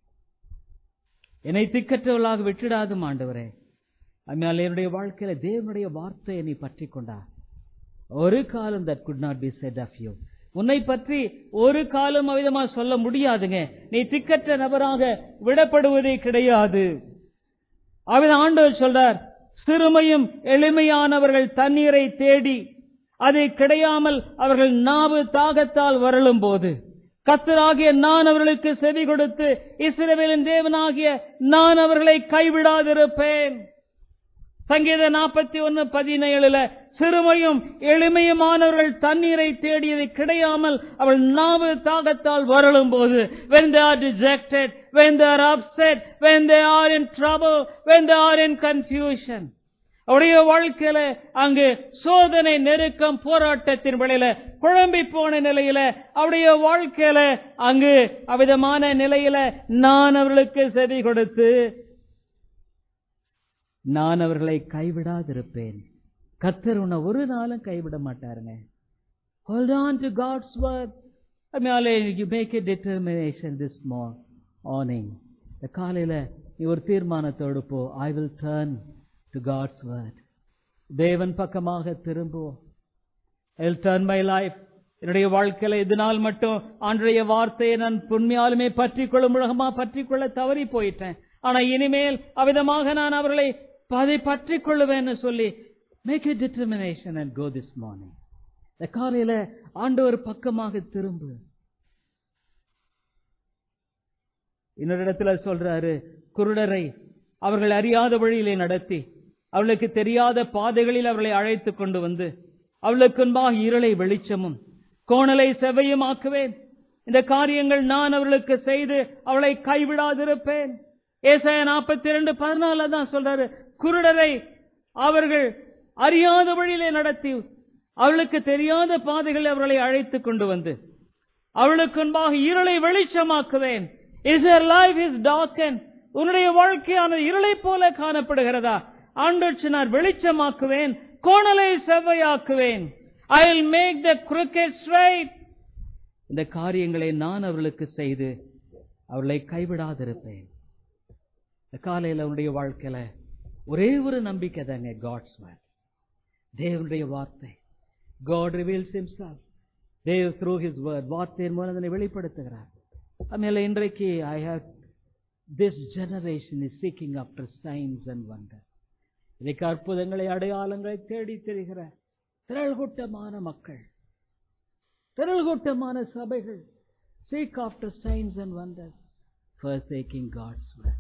என்னை திக்கற்றவளாக விட்டுடாதும் ஆண்டவரே அதனால என்னுடைய வாழ்க்கையில தேவனுடைய வார்த்தையை நீ பற்றி கொண்டா ஒரு காலம் that could not be said of you உன்னை பற்றி ஒரு காலம் அவிதமா சொல்ல முடியாதுங்க நீ திக்கற்ற நபராக விடப்படுவதே கிடையாது அவித ஆண்டவர் சொல்றார் சிறுமையும் எளிமையானவர்கள் தண்ணீரை தேடி அது கிடையாமல் அவர்கள் நாவு தாகத்தால் வரலும் போது கத்தராகிய நான் அவர்களுக்கு செவி கொடுத்து இஸ்ரவேலின் தேவனாகிய நான் அவர்களை கைவிடாதிருப்பேன் சங்கீத நாற்பத்தி ஒன்னு பதினேழுல சிறுமையும் எளிமையுமானவர்கள் தண்ணீரை தேடியது கிடையாமல் அவள் நாவு தாகத்தால் வரலும் போது when they are dejected when they are upset when they are in trouble when they are in confusion அவருடைய வாழ்க்கையில அங்கு சோதனை நெருக்கம் போராட்டத்தின் வழியில குழம்பி போன நிலையில அவருடைய வாழ்க்கையில அங்கு அவிதமான நிலையில நான் அவர்களுக்கு செவி கொடுத்து நான் அவர்களை கைவிடாதிருப்பேன் கத்தர் உன்னை ஒரு நாளும் கைவிட மாட்டாருங்க Hold on to God's word. அதனால you make a determination this morning. இந்த காலையில நீ ஒரு தீர்மானத்தோடு போ I will turn to God's word தேவன் பக்கமாக திரும்புவோம் I will turn my life என்னுடைய வாழ்க்கையில இதனால் மட்டும் ஆண்டுடைய வார்த்தையை நான் உண்மையாலுமே பற்றி கொள்ள முழகமா பற்றி கொள்ள தவறி போயிட்டேன் ஆனா இனிமேல் அவ்விதமாக நான் அவர்களை அதை பற்றி கொள்ளுவேன்னு சொல்லி make a determination and go this morning இந்த காலையில ஆண்டவர் பக்கமாக திரும்பு இன்னொரு இடத்துல சொல்றாரு குருடரை அவர்கள் அறியாத வழியிலே நடத்தி அவளுக்கு தெரியாத பாதைகளில் அவர்களை அழைத்து கொண்டு வந்து அவளுக்கு முன்பாக இருளை வெளிச்சமும் கோணலை செவையும் ஆக்குவேன் இந்த காரியங்கள் நான் அவர்களுக்கு செய்து அவளை கைவிடாதிருப்பேன் ஏசாய நாற்பத்தி இரண்டு பதினால தான் சொல்றாரு குருடரை அவர்கள் அறியாத வழியிலே நடத்தி அவளுக்கு தெரியாத பாதைகளை அவர்களை அழைத்துக் கொண்டு வந்து அவளுக்கு முன்பாக இருளை வெளிச்சமாக்குவேன் is your life is darkened உன்னுடைய வாழ்க்கையானது இருளை போல காணப்படுகிறதா ஆண்டவர் சொன்னார் வெளிச்சமாக்குவேன் கோணலை செவ்வையாக்குவேன் I will make the crooked straight இந்த காரியங்களை நான் அவர்களுக்கு செய்து அவர்களை கைவிடாதிருப்பேன் இந்த காலையில் அவனுடைய வாழ்க்கையில ஒரே ஒரு நம்பிக்கை தாங்க காட்ஸ் வேர்ட் தேவனுடைய வார்த்தை காட் ரிவீல்ஸ் himself தேவ் த்ரூ ஹிஸ் வேர்ட் வார்த்தையின் மூலம் அதனை வெளிப்படுத்துகிறார் ஆಮೇಲೆ இன்றைக்கு I how this generation is seeking after signs and wonder இன்றைக்கு அற்புதங்களை அடையாளங்களை தேடி தெரிகிற திரள்கூட்டமான மக்கள் திரள்கூட்டமான சபைகள் seek after signs and wonders first seeking God's word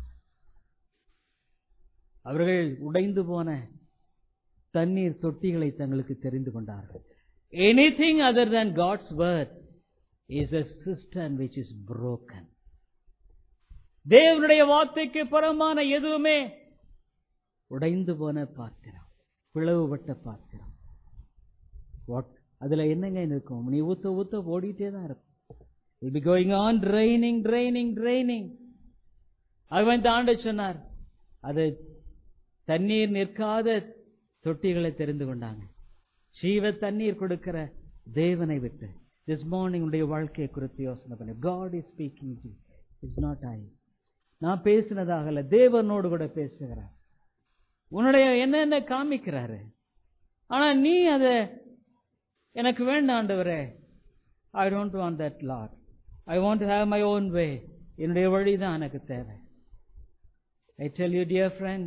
அவர்கள் உடைந்து போன தண்ணீர் தொட்டிகளை தங்களுக்கு தெரிந்து கொண்டார்கள் anything other than God's word is a cistern which is broken தேவனுடைய வார்த்தைக்கு புறமான எதுவுமே உடைந்து போன பாத்திரம் பிளவுபட்ட பாத்திரம் What? அதுல என்னங்க இருக்கும் நீ ஊத்த ஊத்த ஓடிட்டே தான் இருக்கும் will be going on draining draining draining அவன் ஆண்டு சொன்னார் அது தண்ணீர் நிற்காத தொட்டிகளை தெரிந்து கொண்டாங்க ஜீவ தண்ணீர் கொடுக்கிற தேவனை விட்டு திஸ் மார்னிங் உடைய வாழ்க்கையை குறித்து யோசனை பண்ணி God is speaking to is not I நான் பேசினதாகல தேவனோடு கூட பேசுகிறார் உன்னுடைய என்னென்ன காமிக்கிறாரு ஆனா நீ அத எனக்கு வேண்டாம் ஆண்டவரே I don't want that lot I want to have my own way என்னுடைய வழி தான் எனக்கு தேவை I tell you dear friend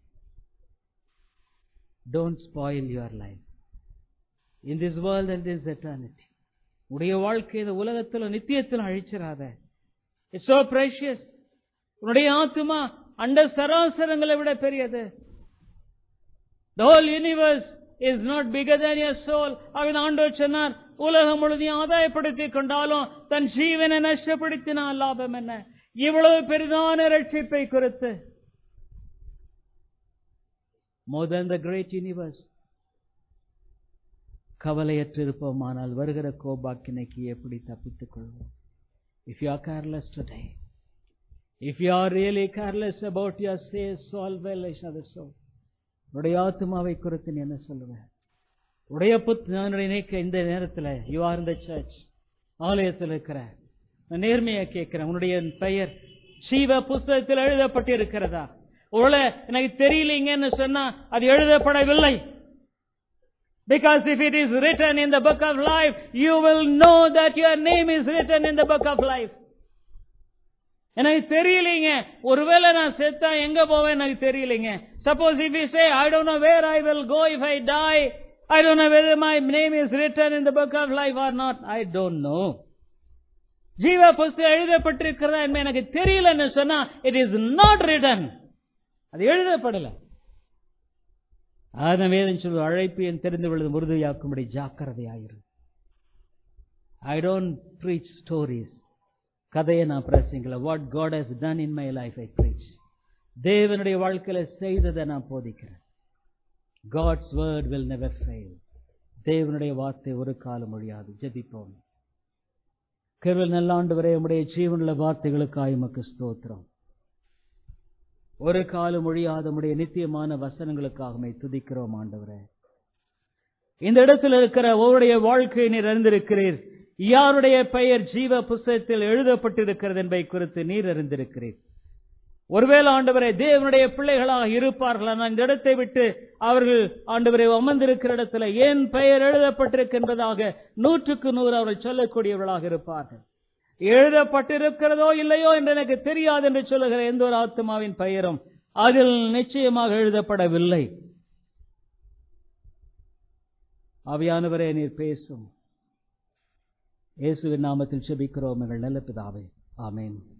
don't spoil your life in this world and this eternity உடைய வாழ்க்கை இந்த உலகத்தில் நித்தியத்தில் அழிச்சிடாத இட்ஸ் சோ precious உன்னுடைய ஆத்துமா அண்ட சராசரங்களை விட பெரியது the whole universe is not bigger than your soul அவன் ஆண்டவர் சொன்னார் உலகம் முழுதையும் ஆதாயப்படுத்திக் கொண்டாலும் தன் ஜீவனை நஷ்டப்படுத்தினால் லாபம் என்ன இவ்வளவு பெரிதான ரட்சிப்பை குறித்து more than the great universe கவலையற்றிருப்போமானால் வருகிற கோபாக்கினைக்கு எப்படி தப்பித்துக் கொள்வோம் if you are careless today if you are really careless about your say shall well I shall so உடைய ஆத்மாவை குறித்து நீ என்ன சொல்லுவேன் உடைய புத் நான் நினைக்க இந்த நேரத்தில் யூ ஆர் இந்த சர்ச் ஆலயத்தில் இருக்கிற நான் நேர்மையா கேட்கிறேன் உன்னுடைய பெயர் ஜீவ புஸ்தகத்தில் எழுதப்பட்டிருக்கிறதா ஒருவேளை எனக்கு தெரியலீங்கன்னு சொன்னா அது எழுதப்படவில்லை Because if it is written in the book of life, you will know that your name is written in the book of life. எனக்கு தெரியலைங்க ஒருவேளை நான் செத்தா எங்க போவேன் எனக்கு தெரியலைங்க suppose if you say I don't know where I will go if I die I don't know whether my name is written in the book of life or not I don't know ஜீவ புஸ்தகம் எழுதப்பட்டிருக்கிறதா என்ன எனக்கு தெரியலன்னு சொன்னா it is not return அது எழுதப்படல ஆதம் வேதம் சொல்வது அழைப்பு என் தெரிந்து கொள்வது உறுதியாக்கும்படி ஜாக்கிரதையாயிரு ஐ டோன்ட் ப்ரீச் ஸ்டோரிஸ் கதையை நான் பிரசிங்கல what God has done in my life I preach தேவனுடைய வாழ்க்கையில செய்ததை நான் போதிக்கிறேன் God's word will never fail தேவனுடைய வார்த்தை ஒரு காலம் ஒழியாது ஜெபிப்போம் கருவில் நல்லாண்டு வரை உடைய ஜீவனுள்ள வார்த்தைகளுக்காய் உமக்கு ஸ்தோத்திரம் ஒரு காலம் ஒழியாத உடைய நித்தியமான வசனங்களுக்காக துதிக்கிறோம் ஆண்டவரே இந்த இடத்தில் இருக்கிற ஒவ்வொருடைய வாழ்க்கையை நீர் அறிந்திருக்கிறீர் யாருடைய பெயர் ஜீவ புஸ்தகத்தில் எழுதப்பட்டிருக்கிறது என்பதை குறித்து நீர் அறிந்திருக்கிறீர் ஒருவேளை ஆண்டவரே தேவனுடைய பிள்ளைகளாக இருப்பார்கள் ஆனால் இந்த இடத்தை விட்டு அவர்கள் ஆண்டவரை அமர்ந்திருக்கிற இடத்துல ஏன் பெயர் எழுதப்பட்டிருக்கின்றதாக நூற்றுக்கு நூறு அவர்கள் சொல்லக்கூடியவர்களாக இருப்பார்கள் எழுதப்பட்டிருக்கிறதோ இல்லையோ என்று எனக்கு தெரியாது என்று சொல்லுகிற எந்த ஒரு ஆத்மாவின் பெயரும் அதில் நிச்சயமாக எழுதப்படவில்லை ஆவியானவரே நீர் பேசும் இயேசுவின் நாமத்தில் செபிக்கிறோம் எங்கள் நல்ல பிதாவே ஆமேன்